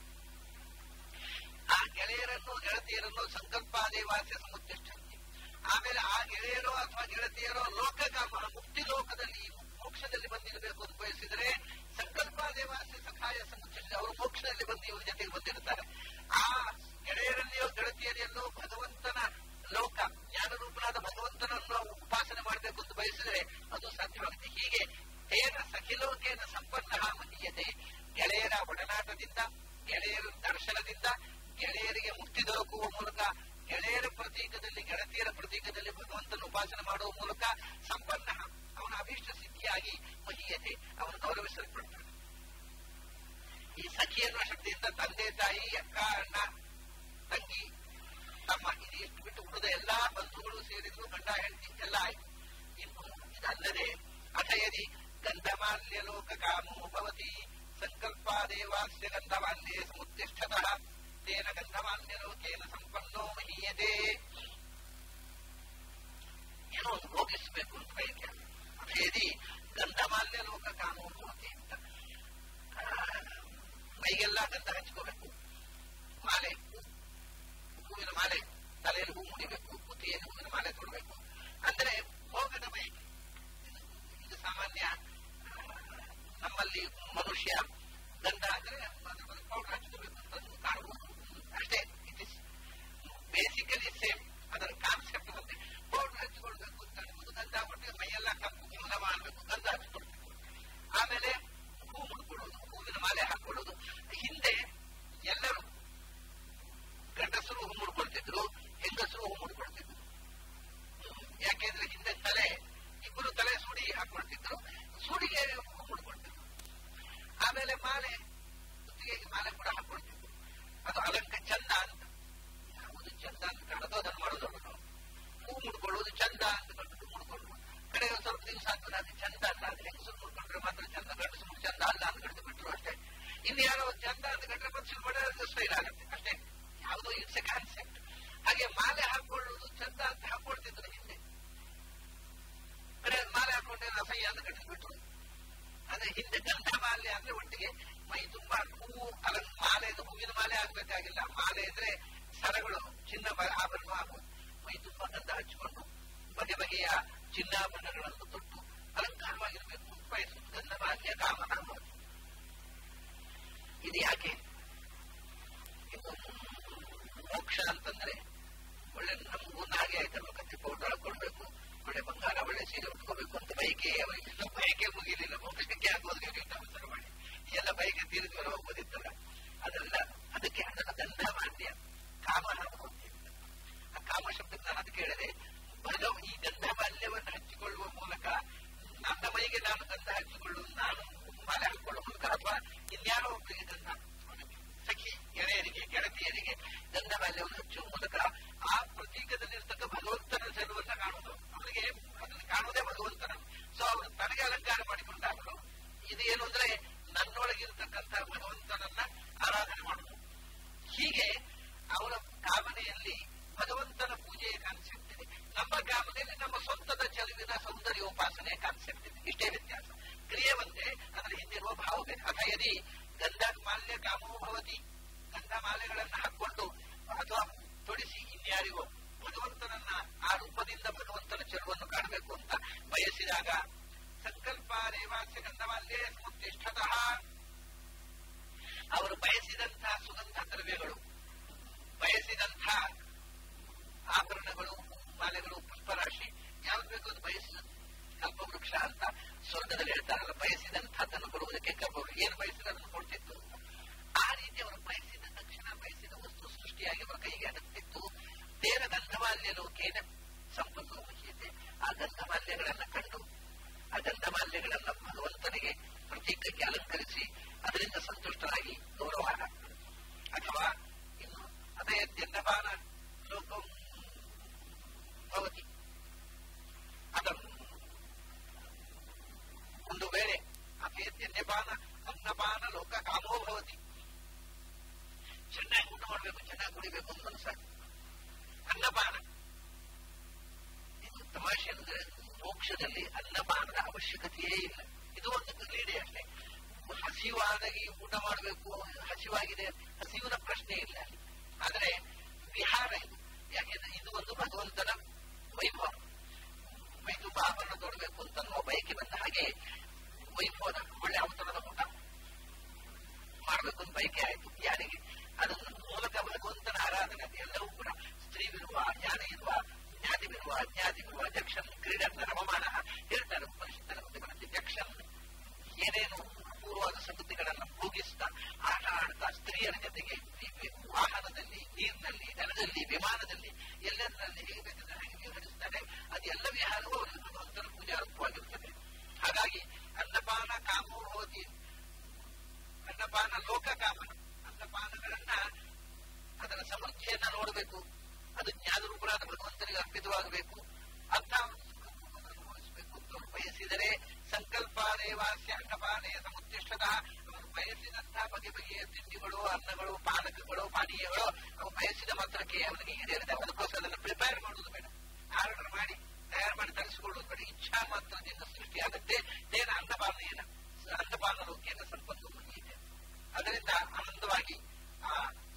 ಆ ಗೆಳೆಯರನ್ನು ಗೆಳತಿಯರನ್ನು ಸಂಕಲ್ಪಾದೇವಾಸ್ಯ ಸಮುತ್ತಿಷ್ಠಂತಿ ಆಮೇಲೆ ಆ ಗೆಳೆಯರೋ ಅಥವಾ ಗೆಳತಿಯರೋ ಲೋಕಕಾಮ ಮುಕ್ತಿ ಲೋಕದಲ್ಲಿ ಮೋಕ್ಷದಲ್ಲಿ ಬಂದಿರಬೇಕು ಅಂತ ಬಯಸಿದರೆ ಸಂಕಲ್ಪಾದೇವಾಸ್ಯ ಸಖಾಯ ಸಮುತ್ತಿಷ್ಠ ಅವರು ಮೋಕ್ಷದಲ್ಲಿ ಬಂದು ಇವ್ರ ಜೊತೆಗೆ ಬಂದಿರ್ತಾರೆ ಆ ಗೆಳೆಯರಲ್ಲಿಯೋ ಗೆಳತಿಯರಲ್ಲಿಯೋ ಭಗವಂತನ ಲೋಕ ಜ್ಞಾನರೂಪನಾದ ಭಗವಂತನನ್ನು ನಾವು ಉಪಾಸನೆ ಮಾಡಬೇಕು ಅಂತ ಬಯಸಿದರೆ ಅದು ಸಾಧ್ಯವಾಗುತ್ತೆ ಹೀಗೆ ತೇನ ಸಖಿಲೋಕೇನ ಸಂಪನ್ನ ಮಹೀಯತೆ ಗೆಳೆಯರ ಒಡನಾಟದಿಂದ ಗೆಳೆಯರ ದರ್ಶನದಿಂದ ಗೆಳೆಯರಿಗೆ ಮುಕ್ತಿ ದೊರಕುವ ಮೂಲಕ ಗೆಳೆಯರ ಪ್ರತೀಕದಲ್ಲಿ ಗೆಳತಿಯರ ಪ್ರತೀಕದಲ್ಲಿ ಭಗವಂತನ ಉಪಾಸನೆ ಮಾಡುವ ಮೂಲಕ ಸಂಪನ್ನ ಅವನ ಅಭೀಷ್ಟ ಸಿದ್ಧಿಯಾಗಿ ಮಹೀಯತೆ ಅವನು ಗೌರವಿಸಲ್ಪಡ್ತಾನೆ ಈ ಸಖಿ ಅನ್ನುವ ಶಕ್ತಿಯಿಂದ ತಂದೆ ತಾಯಿ ಅಕ್ಕ ಅಣ್ಣ ತಂಗಿ ತಮ್ಮ ಇದು ಎಷ್ಟು ಬಿಟ್ಟು ಉಳಿದ ಎಲ್ಲಾ ಬಂಧುಗಳು ಸೇರಿದ್ರು ಗಂಡ ಹೆಂಡತಿ ಎಲ್ಲ ಆಯ್ತು ಇನ್ನು ಇದಲ್ಲದೆ ಅಥಯದಿ ಗಂಧಮಾಲ್ಯ ಲೋಕ ಕಾಮೋ ಭವತಿ ಸಂಕಲ್ಪಾದೇವಾಸ್ಯ ಗಂಧಮಾಲ್ಯೇ ಸಮುತ್ತಿಷ್ಠತಃ ತೇನ ಗಂಧಮಾಲ್ಯ ಲೋಕೇನ ಸಂಪನ್ನೋ ಮಹೀಯತೆ ಏನೋ ಒಂದು ಭೋಗಿಸಬೇಕು ಅಂತ ಬಯಕೆ ಅಥಯದಿ ಗಂಧಮಾಲ್ಯ ಲೋಕ ಕಾಮೋ ಭವತಿ ಅಂತ ಆ, ಮೈಗೆಲ್ಲ ಗಂಧ ಹಚ್ಕೋಬೇಕು ಮಾಲೆ ಹೂವಿನ ಮಾಲೆ ತಲೆಯಲ್ಲಿ ಹೂ ಮುಡಿಬೇಕು ಕುತ್ತಿಗೆಯಲ್ಲಿ ಹೂವಿನ ಮಾಲೆ ತೊಡಬೇಕು ಅಂದ್ರೆ ಭೋಗದ ಬಯಕೆ ಇದು ಸಾಮಾನ್ಯ ಆ, ನಮ್ಮಲ್ಲಿ ಮನುಷ್ಯ ಗಂಧ ಅಂದ್ರೆ ಪೌಡರ್ ಹಚ್ಕೋಬೇಕು ಅಂತ ಕಾಣಬಹುದು ಅಷ್ಟೇ ಇಟ್ ಇಸ್ ಬೇಸಿಕಲಿ ಸೇಮ್ ಅದರ ಕಾನ್ಸೆಪ್ಟ್ ಒಂದೇ ಪೌಡರ್ ಹಚ್ಕೊಳ್ಬೇಕು ಅಂತ ಅನ್ಬೋದು ಗಂಧ ಕೊಟ್ಟು ಮೈಯೆಲ್ಲ ಕಪ್ಪು ಗುಂಡ ಮಾಡಬೇಕು ಗಂಧ ಹಚ್ಕೊಳ್ಬೇಕು ಆಮೇಲೆ ಹೂ ಮುಡ್ಕೊಳ್ಳೋದು ಹೂವಿನ ಮಾಲೆ ಹಾಕೊಳ್ಳೋದು ಹಿಂದೆ ಎಲ್ಲರೂ ಗಂಡಸರು ಹೂ ಮುಡ್ಕೊಳ್ತಿದ್ರು ಹೆಂಗಸರು ಹೂ ಮುಡ್ಕೊಳ್ತಿದ್ರು ಹ್ಮ್. ಯಾಕೆಂದ್ರೆ ಹಿಂದೆ ತಲೆ ಇಬ್ಬರು ತಲೆ ಸುಡಿ ಹಾಕೊಳ್ತಿದ್ರು ಸುಡಿಗೆ ಹೂ ಮುಡ್ಕೊಳ್ತಿದ್ರು ಆಮೇಲೆ ಮಾಲೆ ಕುತ್ತಿಗೆಗೆ ಮಾಲೆ ಕೂಡ ಹಾಕೊಳ್ತಿದ್ರು ಅದು ಅಲಂಕ ಚಂದ ಅಂತ ಯಾವುದು ಚಂದ ಅಂತ ಕಾಣೋದು ಅದನ್ನು ಮಾಡೋದು ನಾವು. ಹೂ ಮುಡ್ಕೊಳ್ಳೋದು ಚಂದ ಅಂತ ಕಂಡು ಮುಡ್ಕೊಂಡು ಕಡೆಗೆ ಒಂದು ಸ್ವಲ್ಪ ದಿವಸ ಆದ್ಮೇಲೆ ಬೋಸಯ್ಯ ಅಂತ ಕಟ್ಟಿಸ್ಬಿಟ್ರು ಅದೇ ಹಿಂದೆ ಗಂಧ ಮಾಲೆ ಅಂದ್ರೆ ಒಟ್ಟಿಗೆ ಮೈ ತುಂಬಾ ಹೂವು ಅಲ್ಲ ಮಾಲೆ ಹೂವಿನ ಮಾಲೆ ಆಗ್ಬೇಕಾಗಿಲ್ಲ ಮಾಲೆ ಅಂದ್ರೆ ಸರಗಳು ಚಿನ್ನ ಆಭರಣ ಆಗುವುದು ಮೈ ತುಂಬಾ ಗಂಧ ಹಚ್ಚಿಕೊಂಡು ಬಗೆ ಬಗೆಯ ಚಿನ್ನಾಭರಣಗಳನ್ನು ತೊಟ್ಟು ಅಲಂಕಾರವಾಗಿರ್ಬೇಕು ಬಯಸುವುದು ಗಂಧ ಮಾಲ್ಯ ಕಾಮನ ಅನ್ನೋದು ಇದು ಯಾಕೆ ಇದು ಮೋಕ್ಷ ಅಂತಂದ್ರೆ ಒಳ್ಳೆ ನಮ್ಗೊಂದು ಹಾಗೆ ಆಯ್ತಲ್ವ ಕತ್ತಿ ಪೌಡರ್ ಹಾಕೊಳ್ಬೇಕು ಒಳ್ಳೆ ಬಂಗಾರ ಒಳ್ಳೆ ಸೀರೆ ಉಟ್ಕೋಬೇಕು ಅಂತ ಬೈಕೆ ಅವರಿಗೆ ಬೈಕೆ ಮುಗಿಲಿಲ್ಲ ಮೋಕ್ಷಕ್ಕೆ ಆಗೋದ್ರೆ ಅವಸರ ಮಾಡಿ ಎಲ್ಲ ಬೈಕೆ ತೀರಿದ್ವರ ಹೋಗೋದಿತ್ತಲ್ಲ ಅದೆಲ್ಲ ಅದಕ್ಕೆ ಅದನ್ನ ಗಂಧ ಮಾನ್ಯ ಕಾಮ ಆ ಕಾಮ ಶಬ್ದಕ್ಕೆ ನಾನು ಅದು ಕೇಳಿದೆ ಭಗವ ಈ ಗಂಧ ಮಾಲ್ಯವನ್ನು ಹಚ್ಚಿಕೊಳ್ಳುವ ಮೂಲಕ ನನ್ನ ಮೈಗೆ ನಾನು ಗಂಧ ಹಚ್ಚಿಕೊಳ್ಳುವುದು ನಾನು ಮಾಲೆ ಹಾಕೊಳ್ಳುವ ಮೂಲಕ ಅಥವಾ ಇನ್ಯಾರೋ ಒಬ್ಬರಿಗೆ ಗಂಧ ಸಖಿ ಗೆಳೆಯರಿಗೆ ಗೆಳತಿಯರಿಗೆ ಗಂಧ ಮಾಲ್ಯವನ್ನು ಹಚ್ಚುವ ಮೂಲಕ ಆ ಪ್ರತೀಕದಲ್ಲಿರ್ತಕ್ಕ ಭಗವಂತನ ಚೆಲುವನ್ನ ಕಾಣುವುದು ಅವರಿಗೆ ಅದನ್ನು ಕಾಣುವುದೇ ಭಗವಂತನ ಸೊ ಅವರು ತನಗೆ ಅಲಂಕಾರ ಮಾಡಿಕೊಂಡಾಗಲು ಇದು ಏನು ಅಂದ್ರೆ ನನ್ನೊಳಗಿರ್ತಕ್ಕಂಥ ಭಗವಂತನನ್ನ ಆರಾಧನೆ ಮಾಡುವುದು ಹೀಗೆ ಅವರ ಕಾಮನೆಯಲ್ಲಿ ಭಗವಂತನ ಪೂಜೆಯ ಕಾನ್ಸೆಪ್ಟ್ ಇದೆ ನಮ್ಮ ಕಾಮನೆಯಲ್ಲಿ ನಮ್ಮ ಸ್ವಂತದ ಚೆಲುವಿನ ಸೌಂದರ್ಯೋಪಾಸನೆಯ ಕಾನ್ಸೆಪ್ಟ್ ಇದೆ ಇಷ್ಟೇ ವ್ಯತ್ಯಾಸ ಕ್ರಿಯೆ ಒಂದೇ ಅದರ ಹಿಂದಿರುವ ಭಾವ ಬೇರೆ ಅಥ ಯದಿ ಗಂಧ ಮಾಲ್ಯ ಕಾಮೋ ಭವತಿ ಗಂಧ ಮಾಲೆಗಳನ್ನು ಹಾಕೊಂಡು ಅಥವಾ ತೊಡಿಸಿ ಇನ್ಯಾರಿಗೋ ಭಗವಂತನನ್ನ ಆ ರೂಪದಿಂದ ಭಗವಂತನ ಚೆಲುವನ್ನು ಕಾಣಬೇಕು ಅಂತ ಬಯಸಿದಾಗ ಸಂಕಲ್ಪ ರೇವಾಸ್ಯ ಗಂಧಮಾಲ್ಯ ಸಮುತ್ತಿಷ್ಠತಃ ಅವರು ಬಯಸಿದಂತಹ ಸುಗಂಧ ದ್ರವ್ಯಗಳು ಬಯಸಿದಂಥ ಆಭರಣಗಳು ಮಾಲೆಗಳು ಪುಷ್ಪರಾಶಿ ಯಾವ್ದು ಬೇಕು ಅದು ಬಯಸಿದ ಕಲ್ಪವೃಕ್ಷ ಅಂತ ಸ್ವರ್ಗದಲ್ಲಿ ಹೇಳ್ತಾರಲ್ಲ ಬಯಸಿದಂಥದ್ದನ್ನು ಕೊಡುವುದಕ್ಕೆ ಕಲ್ಪವೃಕ್ಷ ಏನು ಬಯಸಿದ ಅದನ್ನು ಕೊಡ್ತಿತ್ತು ಆ ರೀತಿ ಅವರು ಬಯಸಿದ ತಕ್ಷಣ ಬಯಸಿದ ವಸ್ತು ಸೃಷ್ಟಿಯಾಗಿ ಅವರ ಕೈಗೆ ಅಗತ್ಯಿತ್ತು ತೇರ ಗಂಧಮಾಲ್ಯ ಲೋಕೇನ ಸಂಪತ್ತು ಮುಗಿಯುತ್ತೆ ಆ ಗಂಧಮಾಲ್ಯಗಳನ್ನ ಕಂಡು ಆ ಗಂಧಮಾಲ್ಯಗಳನ್ನ ಭಗವಂತನಿಗೆ ಪ್ರತೀಕಕ್ಕೆ ಅಲಂಕರಿಸಿ ಅದರಿಂದ ಸಂತುಷ್ಟರಾಗಿ ಗೌರವ ಅಥವಾ ಇನ್ನು ಅದಯದ್ಯನ್ನಪಾನ ಲೋಕಂ ಭವತಿ ಅದನ್ನು ಒಂದು ವೇಳೆ ಅಪೇತ್ಯನ್ಯಪಾನ ಅನ್ನಪಾನ ಲೋಕ ಕಾಮೋ ಭವತಿ ಚೆನ್ನಾಗಿ ಊಟ ಮಾಡಬೇಕು ಚೆನ್ನಾಗಿ ಕುಡಿಬೇಕು ಅಂತ ಮನಸ್ಸಾಗ ಅನ್ನಪಾನ ಇದು ತಮಾಷೆ ಅಂದ್ರೆ ಮೋಕ್ಷದಲ್ಲಿ ಅನ್ನಪಾನದ ಅವಶ್ಯಕತೆಯೇ ಇಲ್ಲ ಇದು ಒಂದು ಕ್ರೀಡೆ ಅಷ್ಟೇ ಹಸಿವಾದಾಗಿ ಊಟ ಮಾಡಬೇಕು ಹಸಿವಾಗಿದೆ ಹಸಿವಿನ ಪ್ರಶ್ನೆ ಇಲ್ಲ ಆದರೆ ವಿಹಾರ ಇದು ಯಾಕೆಂದ್ರೆ ಇದು ಒಂದು ಭಗವಂತನ ವೈಭವ ಮೈ ತುಂಬ ಆಭರಣ ತೊಡಬೇಕು ಅಂತ ಬಯಕೆ ಬಂದ ಹಾಗೆ ವೈಭವದ ಒಳ್ಳೆ ಅವತರದ ಊಟ ಮಾಡಬೇಕು ಅಂತ ಬಯಕೆ ಆಯ್ತು ಯಾರಿಗೆ ಅದನ್ನ ಮೂಲಕ ಭಗವಂತನ ಆರಾಧನೆ ಅದು ಎಲ್ಲವೂ ಕೂಡ ಸ್ತ್ರೀವಿರುವ ಜ್ಞಾನಿರುವ ಜ್ಞಾತಿವಿರುವ ಅಜ್ಞಾತಿವಿರುವ ಜಕ್ಷನ್ ಕ್ರೀಡನ್ನ ರಮಮಾನ ಹೇಳ್ತಾರೆ ಉಪನಿಷತ್ತಿನ ಮುಂದೆ ಬರುತ್ತೆ ಜಕ್ಷನ್ ಏನೇನು ಅಪೂರ್ವವಾದ ಸಂಗತಿಗಳನ್ನು ಭೋಗಿಸ್ತಾ ಆಟ ಆಡ್ತಾ ಸ್ತ್ರೀಯರ ಜೊತೆಗೆ ವಾಹನದಲ್ಲಿ ನೀರಿನಲ್ಲಿ ನೆಲದಲ್ಲಿ ವಿಮಾನದಲ್ಲಿ ಎಲ್ಲೆಲ್ಲರಲ್ಲಿ ಹೇಗೆ ಬೇಕಾದ್ರೆ ಹಾಗೆ ವಿವರಿಸ್ತಾರೆ ಅದೆಲ್ಲ ವಿಹಾರವೂ ಅವರಿಗೆ ಭಗವಂತನ ಪೂಜಾ ರೂಪವಾಗಿರುತ್ತದೆ ಹಾಗಾಗಿ ಅನ್ನಪಾನ ಕಾಮೋ ಹೋತಿ ಅನ್ನಪಾನ ಲೋಕ ಕಾಮನ ಅನ್ನಪಾನಗಳನ್ನ ಅದರ ಸಮೃದ್ಧಿಯನ್ನ ನೋಡಬೇಕು ಅದು ಜ್ಞಾನರೂಪರಾದ ಭಗವಂತನಿಗೆ ಅರ್ಪಿತವಾಗಬೇಕು ಅರ್ಥ ಅನುಭವಿಸಬೇಕು ಅಂತ ಅವರು ಬಯಸಿದರೆ ಸಂಕಲ್ಪ ದೇವಾಸ್ಯ ಅನ್ನಪಾನೇ ಸಮುತ್ತಿಷ್ಠದ ಅವರು ಬಯಸಿದಂತಹ ಬಗೆ ಬಗೆಯ ತಿಂಡಿಗಳು ಅನ್ನಗಳು ಪಾನಕಗಳು ಪಾನೀಯಗಳು ಅವು ಬಯಸಿದ ಮಾತ್ರಕ್ಕೆ ಅವನಿಗೆ ಈಡೇರಿದೆ ಅದಕ್ಕೋಸ್ಕರ ಅದನ್ನು ಪ್ರಿಪೇರ್ ಮಾಡುವುದು ಬೇಡ ಆರ್ಡರ್ ಮಾಡಿ ತಯಾರು ಮಾಡಿ ತರಿಸಿಕೊಳ್ಳುವುದು ಬೇಡ ಇಚ್ಛಾ ಮಾತ್ರದಿಂದ ಸೃಷ್ಟಿಯಾಗುತ್ತೆ ತೇನ ಅನ್ನಪಾನೇನ ಅನ್ನಪಾನ ಲೋಕಿಯನ್ನು ಸಂಪತ್ತು ಮುಗಿಯಿದೆ ಅದರಿಂದ ಆನಂದವಾಗಿ ಆ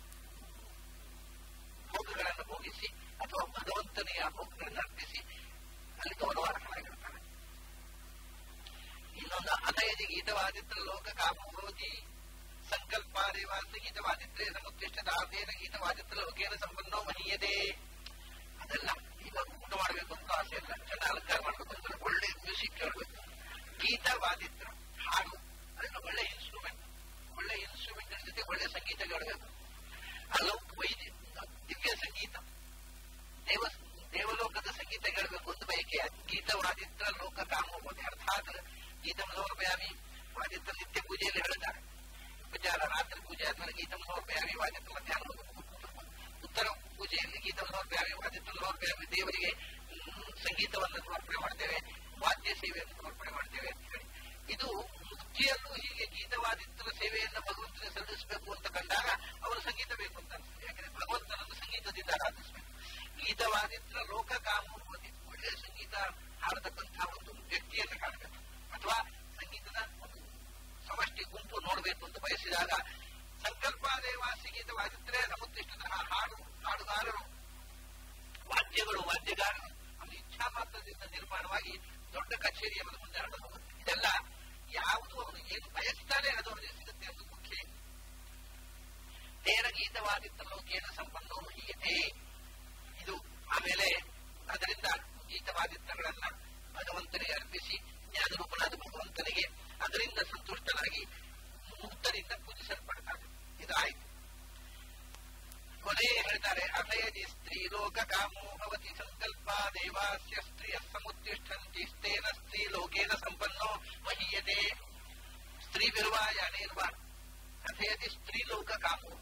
ಭೋಗಗಳನ್ನು ಭೋಗಿಸಿ ಅಥವಾ ಭಗವಂತನಿಗೆ ಆ ಭೋಗಗಳನ್ನು ಅರ್ಪಿಸಿ ಅಲ್ಲಿ ಗೌರವಾರ್ಹರಾಗಿರ್ತಾನೆ ಇನ್ನೊಂದು ಅನಯದಿ ಗೀತವಾದಿತ್ರ ಲೋಕ ಕಾಮೋಭವತಿ ಸಂಕಲ್ಪಾರೇವಾಸ ಗೀತವಾದಿತ್ರೆ ಸಮುತ್ತಿಷ್ಠದಾರ್ಧೇನ ಗೀತವಾದಿತ್ರ ಲೋಕೇನ ಸಂಪನ್ನೋ ಮಹೀಯದೆ ಅದೆಲ್ಲ ಇವಾಗ ಊಟ ಮಾಡಬೇಕು ಅಂತ ಆಸೆ ಇಲ್ಲ ಚೆನ್ನಾಗಿ ಅಲಂಕಾರ ಮಾಡಬೇಕು ಅಂದ್ರೆ ಒಳ್ಳೆ ಮ್ಯೂಸಿಕ್ ಕೇಳಬೇಕು ಗೀತವಾದಿತ್ರ ಹಾಡು ಅದನ್ನ ಒಳ್ಳೆ ಇನ್ಸ್ಟ್ರೂಮೆಂಟ್ ಒಳ್ಳೆ ಇನ್ಸ್ಟ್ರೂಮೆಂಟ್ ಜೊತೆ ಒಳ್ಳೆ ಸಂಗೀತ ಕೇಳಬೇಕು ಅಲೌಕ್ ವೈದ್ಯ ದಿವ್ಯ ಸಂಗೀತ ದೇವ ದೇವಲೋಕದ ಸಂಗೀತ ಕೇಳಬೇಕು ಅಂತ ಬಯಕೆ ಗೀತವಾದಿತ್ರ ಲೋಕ ಕಾಮೋಪತಿ ಅರ್ಥಾತ್ ಗೀತ ಮನೋರ್ಪಯಾಮಿ ವಾದಿತ್ರ ನಿತ್ಯ ಪೂಜೆಯಲ್ಲಿ ಹೇಳ್ತಾರೆ ಉಪಚಾರ ರಾತ್ರಿ ಪೂಜೆ ಆದ್ಮೇಲೆ ಗೀತ ಮನೋರ್ಪಯಾಮಿ ವಾದಿತ್ರ ಮಧ್ಯಾಹ್ನ ಉತ್ತರ ಪೂಜೆಯಲ್ಲಿ ಗೀತ ಮನೋರ್ಪಯಾಮಿ ವಾದಿತ್ರ ಮನೋರ್ಪಯಾಮಿ ದೇವರಿಗೆ ಸಂಗೀತವನ್ನು ಸಮರ್ಪಣೆ ಮಾಡ್ತೇವೆ ವಾದ್ಯ ಸೇವೆಯನ್ನು ಸಮರ್ಪಣೆ ಮಾಡ್ತೇವೆ ಅಂತ ಹೇಳಿ ಇದು ಮುಕ್ತಿಯಲ್ಲೂ ಹೀಗೆ ಗೀತವಾದಿತ್ರ ಸೇವೆಯನ್ನು ಭಗವಂತನಿಗೆ ಸಲ್ಲಿಸಬೇಕು ಅಂತ ಕಂಡಾಗ ಅವರು ಸಂಗೀತ ಬೇಕು ಅಂತ ಅನ್ಸುತ್ತೆ ಯಾಕಂದ್ರೆ ಭಗವಂತನನ್ನು ಸಂಗೀತದಿಂದ ಆರಾಧಿಸಬೇಕು ಗೀತವಾದಿತ್ರ ಲೋಕ ಕಾಮೋಪತಿ ಒಳ್ಳೆಯ ಸಂಗೀತ ಹಾಡತಕ್ಕಂತಹ ಒಂದು ವ್ಯಕ್ತಿಯನ್ನು ಕಾಣಬೇಕು ತೋರಿಸಿದಾಗ ಸಂಕಲ್ಪಾದೇವಾಸಿ ಗೀತವಾಗಿದ್ರೆ ಸಮುತ್ತಿಷ್ಟತಹ ಹಾಡು ಹಾಡುಗಾರರು ವಾದ್ಯಗಳು ವಾದ್ಯಗಾರರು ಅವನ ಇಚ್ಛಾ ಮಾತ್ರದಿಂದ ನಿರ್ಮಾಣವಾಗಿ ದೊಡ್ಡ ಕಚೇರಿಯ ಮುಂದೆ ಹರಡು ಹೋಗುತ್ತೆ ಇದೆಲ್ಲ ಯಾವುದು ಅವನು ಏನು ಬಯಸ್ತಾನೆ ಅದು ಅವನಿಗೆ ಸಿಗುತ್ತೆ ಎಂದು ಮುಖ್ಯ ತೇರ ಗೀತವಾದಿತ್ತ ಲೋಕೇನ ಸಂಪನ್ನೋ ಹೀಯತೆ ಇದು ಆಮೇಲೆ ಅದರಿಂದ ಗೀತವಾದಿತ್ತಗಳನ್ನ ಭಗವಂತನಿಗೆ ಅರ್ಪಿಸಿ ಜ್ಞಾನರೂಪನಾದ ಭಗವಂತನಿಗೆ ಅದರಿಂದ ಸಂತುಷ್ಟನಾಗಿ ಮುಕ್ತರಿಂದ ಪೂಜಿಸಲ್ಪಡ್ತಾನೆ ಇದು ಆಯ್ತು ಕೊನೆ ಹೇಳ್ತಾರೆ ಅಭಯದಿ ಸ್ತ್ರೀ ಲೋಕ ಕಾಮೋ ಭವತಿ ಸಂಕಲ್ಪ ದೇವಾಸ್ಯ ಸ್ತ್ರೀಯ ಸಮುತ್ತಿಷ್ಠಂತಿ ಸ್ಥೇನ ಸ್ತ್ರೀ ಲೋಕೇನ ಸಂಪನ್ನೋ ಮಹೀಯತೆ ಸ್ತ್ರೀ ವಿರುವ ಯಾನೇರುವ ಅಭಯದಿ ಸ್ತ್ರೀ ಲೋಕ ಕಾಮೋ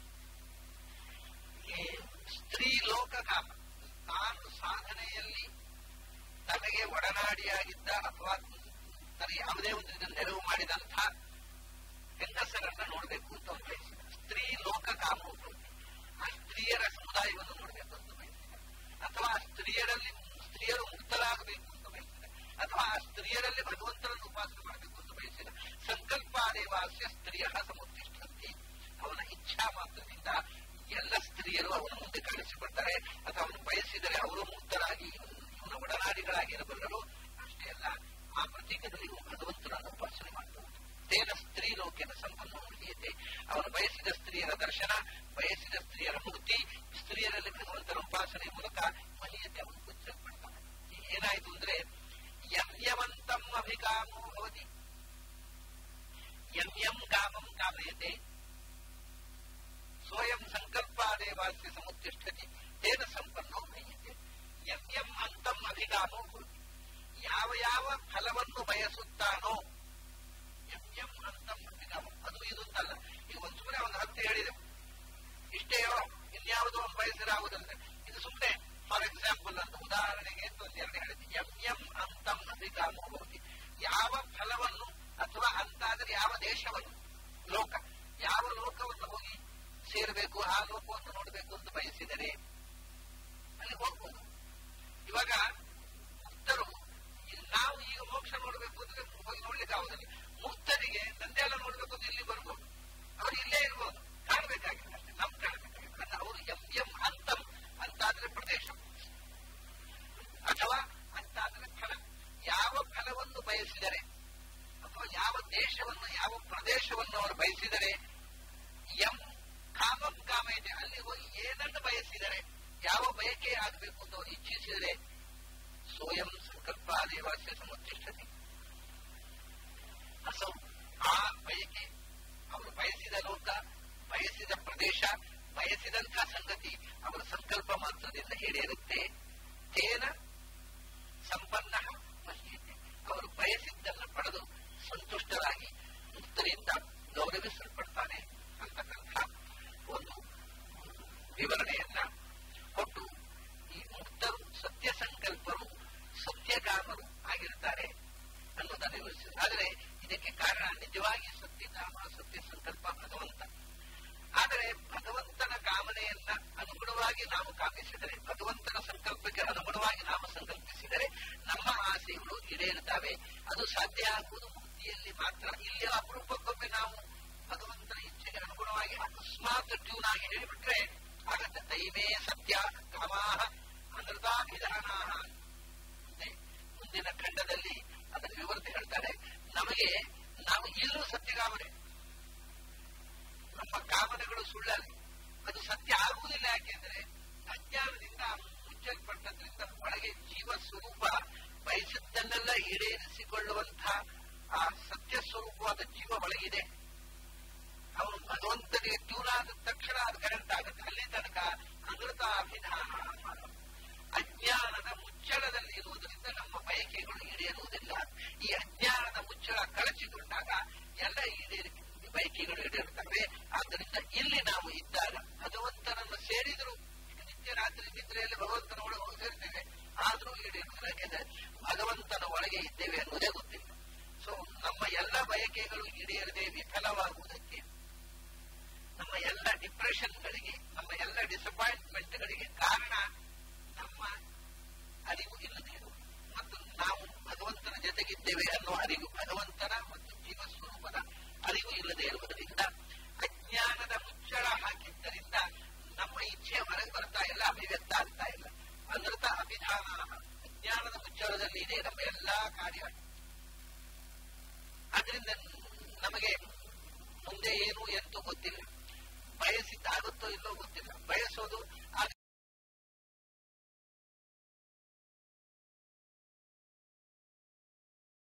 ಸ್ತ್ರೀ ಲೋಕ ಕಾಮ ತಾನು ಸಾಧನೆಯಲ್ಲಿ ತನಗೆ ಒಡನಾಡಿಯಾಗಿದ್ದ ಅಥವಾ ತನಗೆ ಯಾವುದೇ ಒಂದು ಇದನ್ನು ನೆರವು ಮಾಡಿದಂಥ ಹೆಂಗಸರನ್ನ ನೋಡಬೇಕು ಅಂತ ಅವನು ಬಯಸಿದ ಸ್ತ್ರೀ ಲೋಕ ಕಾಮ ಆ ಸ್ತ್ರೀಯರ ಸಮುದಾಯವನ್ನು ನೋಡಬೇಕು ಅಂತ ಬಯಸಿದ ಅಥವಾ ಆ ಸ್ತ್ರೀಯರಲ್ಲಿ ಸ್ತ್ರೀಯರು ಮುಕ್ತರಾಗಬೇಕು ಅಂತ ಬಯಸಿದ ಅಥವಾ ಆ ಸ್ತ್ರೀಯರಲ್ಲಿ ಭಗವಂತನನ್ನು ಉಪಾಸನೆ ಮಾಡಬೇಕು ಅಂತ ಬಯಸಿದ ಸಂಕಲ್ಪ ದೇವಾಸ್ಯ ಸ್ತ್ರೀಯ ಸಮುತ್ತಿಷ್ಠಂತಿ ಅವನ ಇಚ್ಛಾ ಮಾತ್ರದಿಂದ ಎಲ್ಲ ಸ್ತ್ರೀಯರು ಅವನ ಮುಂದೆ ಕಾಣಿಸಿಕೊಳ್ತಾರೆ ಅಥವಾ ಅವನು ಬಯಸಿದರೆ ಅವರು ಮುಕ್ತರಾಗಿ ಇವನ ಒಡನಾಡಿಗಳಾಗಿರಬಲ್ಲರು ಅಷ್ಟೇ ಅಲ್ಲ ಆ ಪ್ರತೀಕದಲ್ಲಿ ಭಗವಂತನನ್ನು ಉಪಾಸನೆ ಮಾಡಬಹುದು ತೇನ ಸ್ತ್ರೀ ಲೋಕದ ಸಂಪನ್ನ ಮುಗಿಯುತ್ತೆ ಅವನು ಬಯಸಿದ ಸ್ತ್ರೀಯರ ದರ್ಶನ ಬಯಸಿದ ಸ್ತ್ರೀಯರ ಮುಕ್ತಿ ಸ್ತ್ರೀಯರಲ್ಲಿ ಭಗವಂತನ ಉಪಾಸನೆ ಮೂಲಕ ಮಹಿಯತೆ ಅವನು ಗುರುತಿಸಲ್ಪಡ್ತಾನೆ ಏನಾಯ್ತು ಅಂದ್ರೆ ಯಮ್ಯವಂತಂ ಅಭಿಕಾಮೋ ಭವತಿ ಯಂ ಯಂ ಕಾಮಂ ಕಾಮಯತೆ ಸ್ವಯಂ ಸಂಕಲ್ಪಾದೇವಾಸ್ಯ ಸಮುತ್ತಿಷ್ಠತಿ ತೇನ ಸಂಪನ್ನೋ ಮಹಿಯತೆ ಯಂ ಯಂ ಅಂತಂ ಅಭಿಕಾಮೋ ಭವತಿ ಯಾವ ಯಾವ ಫಲವನ್ನು ಬಯಸುತ್ತಾನೋ ಎಂ ಎಂ ಅಂತಂ ಅಭಿಕಾಮ ಅದು ಇದು ಅಂತಲ್ಲ ಈಗ ಒಂದು ಸುಮ್ಮನೆ ಒಂದು ಹತ್ತು ಹೇಳಿದೆವು ಇಷ್ಟೇಯೋ ಇನ್ಯಾವುದೋ ಒಂದು ಬಯಸಿರಾಗುವುದಂದ್ರೆ ಇದು ಸುಮ್ಮನೆ ಫಾರ್ ಎಕ್ಸಾಂಪಲ್ ಅಂತ ಉದಾಹರಣೆಗೆ ಅಂತ ಒಂದು ಎರಡು ಹೇಳಿದೆ ಎಂ ಎಂ ಅಂತಂ ಅಭಿಕಾಮೋ ಭವತಿ ಯಾವ ಫಲವನ್ನು ಅಥವಾ ಅಂತಾದರೆ ಯಾವ ದೇಶವನ್ನು ಲೋಕ ಯಾವ ಲೋಕವನ್ನು ಹೋಗಿ ಸೇರಬೇಕು ಆ ಲೋಕವನ್ನು ನೋಡಬೇಕು ಅಂತ ಬಯಸಿದರೆ ಅಲ್ಲಿ ಹೋಗ್ಬೋದು ಇವಾಗ ಮುಕ್ತರು ನಾವು ಈಗ ಮೋಕ್ಷ ನೋಡಬೇಕು ಅಂದ್ರೆ ಹೋಗಿ ನೋಡ್ಲಿಕ್ಕೆ ಆಗುದಿಲ್ಲ ಮುಕ್ತರಿಗೆ ತಂದೆಲ್ಲ ನೋಡ್ಬೇಕು ಅಂತ ಇಲ್ಲಿ ಬರ್ಬೋದು ಅವ್ರು ಇಲ್ಲೇ ಇರ್ಬೋದು ಕಾಣಬೇಕಾಗಿಲ್ಲ ಅಷ್ಟೇ ನಮ್ ಕಾಣಬೇಕಾಗಿಲ್ಲ ಅವರು ಎಂ ಎಂ ಅಂತಂ ಅಂತಾದ್ರೆ ಪ್ರದೇಶ ಅಥವಾ ಅಂತಾದ್ರೆ ಫಲ ಯಾವ ಫಲವನ್ನು ಬಯಸಿದರೆ ಅಥವಾ ಯಾವ ದೇಶವನ್ನು ಯಾವ ಪ್ರದೇಶವನ್ನು ಅವರು ಬಯಸಿದರೆ ಎಂ ಕಾಮಂ ಕಾಮ ಇದೆ ಅಲ್ಲಿ ಹೋಗಿ ಏನನ್ನು ಬಯಸಿದರೆ ಯಾವ ಬಯಕೆ ಆಗಬೇಕು ಅಂತ ಅವರು ಇಚ್ಛಿಸಿದರೆ ಸ್ವಯಂ ಸಂಕಲ್ಪ ದೇವಾಸ್ಯ ಸಮುತ್ತಿಷ್ಠತೆ ಅಸೌ ಆ ಬಯಕೆ ಅವರು ಬಯಸಿದ ಲೋಕ ಬಯಸಿದ ಪ್ರದೇಶ ಬಯಸಿದಂಥ ಸಂಗತಿ ಅವರ ಸಂಕಲ್ಪ ಮಾತ್ರದಿಂದ ಈಡೇರುತ್ತೆ ತೇನ ಸಂಪನ್ನ ಮಹೀಯತೆ ಅವರು ಬಯಸಿದ್ದನ್ನು ಪಡೆದು ಸಂತುಷ್ಟರಾಗಿ ಮುಕ್ತರಿಂದ ಗೌರವಿಸಲ್ಪಡ್ತಾನೆ ಅಂತಕ್ಕಂಥ ಒಂದು ವಿವರಣೆಯನ್ನ ಕೊಟ್ಟು ಈ ಮುಕ್ತರು ಸತ್ಯ ಸಂಕಲ್ಪರು ಸತ್ಯಕಾಮರು ಆಗಿರ್ತಾರೆ ಅನ್ನೋದನ್ನು ವಿವರಿಸಿದೆ ಆದರೆ ಇದಕ್ಕೆ ಕಾರಣ ನಿಜವಾಗಿ ಸತ್ಯಕಾಮ ಸತ್ಯ ಸಂಕಲ್ಪ ಭಗವಂತ ಆದರೆ ಭಗವಂತನ ಕಾಮನೆಯನ್ನ ಅನುಗುಣವಾಗಿ ನಾವು ಕಾಮಿಸಿದರೆ ಭಗವಂತನ ಸಂಕಲ್ಪಕ್ಕೆ ಅನುಗುಣವಾಗಿ ನಾವು ಸಂಕಲ್ಪಿಸಿದರೆ ನಮ್ಮ ಆಸೆಗಳು ಈಡೇರುತ್ತವೆ ಅದು ಸಾಧ್ಯ ಆಗುವುದು ಮುಕ್ತಿಯಲ್ಲಿ ಮಾತ್ರ ಇಲ್ಲಿ ಅಪರೂಪಕ್ಕೊಮ್ಮೆ ನಾವು ಭಗವಂತನ ಇಚ್ಛೆಗೆ ಅನುಗುಣವಾಗಿ ಅಕಸ್ಮಾತ್ ಟ್ಯೂನ್ ಆಗಿ ಹೇಳಿಬಿಟ್ರೆ ಆಗತ್ತೆ ತೈಮೇ ಸತ್ಯ ಕಾಮಾಹ ಅನೃತಾಭಿಧಾನಾಹ ಮುಂದಿನ ಖಂಡದಲ್ಲಿ ಅದನ್ನು ವಿವರಿಸಿ ಹೇಳ್ತಾರೆ ನಮಗೆ ನಾವು ಇಲ್ಲೂ ಸತ್ಯಕಾಮನೆ ನಮ್ಮ ಕಾಮನೆಗಳು ಸುಳ್ಳಲ್ಲಿ ಅದು ಸತ್ಯ ಆಗುವುದಿಲ್ಲ ಯಾಕೆಂದ್ರೆ ಅಜ್ಞಾನದಿಂದ ಮುಚ್ಚಲ್ಪಟ್ಟದ್ರಿಂದ ಒಳಗೆ ಜೀವ ಸ್ವರೂಪ ಬಯಸಿದ್ದನ್ನೆಲ್ಲ ಈಡೇರಿಸಿಕೊಳ್ಳುವಂತಹ ಆ ಸತ್ಯ ಸ್ವರೂಪವಾದ ಜೀವ ಒಳಗಿದೆ ಅವನು ಭಗವಂತನಿಗೆ ಟ್ಯೂನ್ ಆದ ತಕ್ಷಣ ಅದು ಕರೆಂಟ್ ಆಗುತ್ತೆ ಅಲ್ಲಿ ತನಕ ಅಮೃತ ಅಭಿಧಾನ ಅಜ್ಞಾನದ ಮುಚ್ಚಳದಲ್ಲಿ ಇರುವುದರಿಂದ ನಮ್ಮ ಬಯಕೆಗಳು ಈಡೇರುವುದಿಲ್ಲ ಈ ಅಜ್ಞಾನದ ಮುಚ್ಚಳ ಕಳಚಿಕೊಂಡಾಗ ಎಲ್ಲ ಈಡೇರಿ ಬಯಕೆಗಳು ಈಡೇರುತ್ತವೆ ಆದ್ದರಿಂದ ಇಲ್ಲಿ ನಾವು ಇದ್ದಾಗ ಭಗವಂತನನ್ನು ಸೇರಿದ್ರು ಈಗ ನಿತ್ಯ ರಾತ್ರಿ ನಿದ್ರೆಯಲ್ಲಿ ಭಗವಂತನ ಒಳಗೆ ಹೋಗಿ ಸೇರ್ತೇವೆ ಆದರೂ ಈಡೇರುವುದಿಲ್ಲ ಯಾಕೆಂದ್ರೆ ಭಗವಂತನ ಒಳಗೆ ಇದ್ದೇವೆ ಅನ್ನೋದೇ ಗೊತ್ತಿಲ್ಲ ಸೊ ನಮ್ಮ ಎಲ್ಲ ಬಯಕೆಗಳು ಈಡೇರದೆ ವಿಫಲವಾಗುವುದಕ್ಕೆ ನಮ್ಮ ಎಲ್ಲ ಡಿಪ್ರೆಷನ್ಗಳಿಗೆ ನಮ್ಮ ಎಲ್ಲ ಡಿಸಪಾಯಿಂಟ್ಮೆಂಟ್ಗಳಿಗೆ ಕಾರಣ ನಮ್ಮ ಅರಿವು ಇಲ್ಲದೆ ಇರುವುದು ಮತ್ತು ನಾವು ಭಗವಂತನ ಜೊತೆಗಿದ್ದೇವೆ ಅನ್ನೋ ಅರಿವು ಭಗವಂತನ ಮತ್ತು ಜೀವ ಸ್ವರೂಪದ ಅರಿವು ಇಲ್ಲದೆ ಇರುವುದರಿಂದ ಕಾರ್ಯಾಣ ಅಜ್ಞಾನದ ಮುಚ್ಚಳದಲ್ಲಿ ಇದೆ ನಮ್ಮ ಎಲ್ಲಾ ಕಾರ್ಯ ಅದರಿಂದ ನಮಗೆ ಮುಂದೆ ಏನು ಎಂತೂ ಗೊತ್ತಿಲ್ಲ ಬಯಸಿದ್ದಾಗುತ್ತೋ ಇಲ್ಲೋ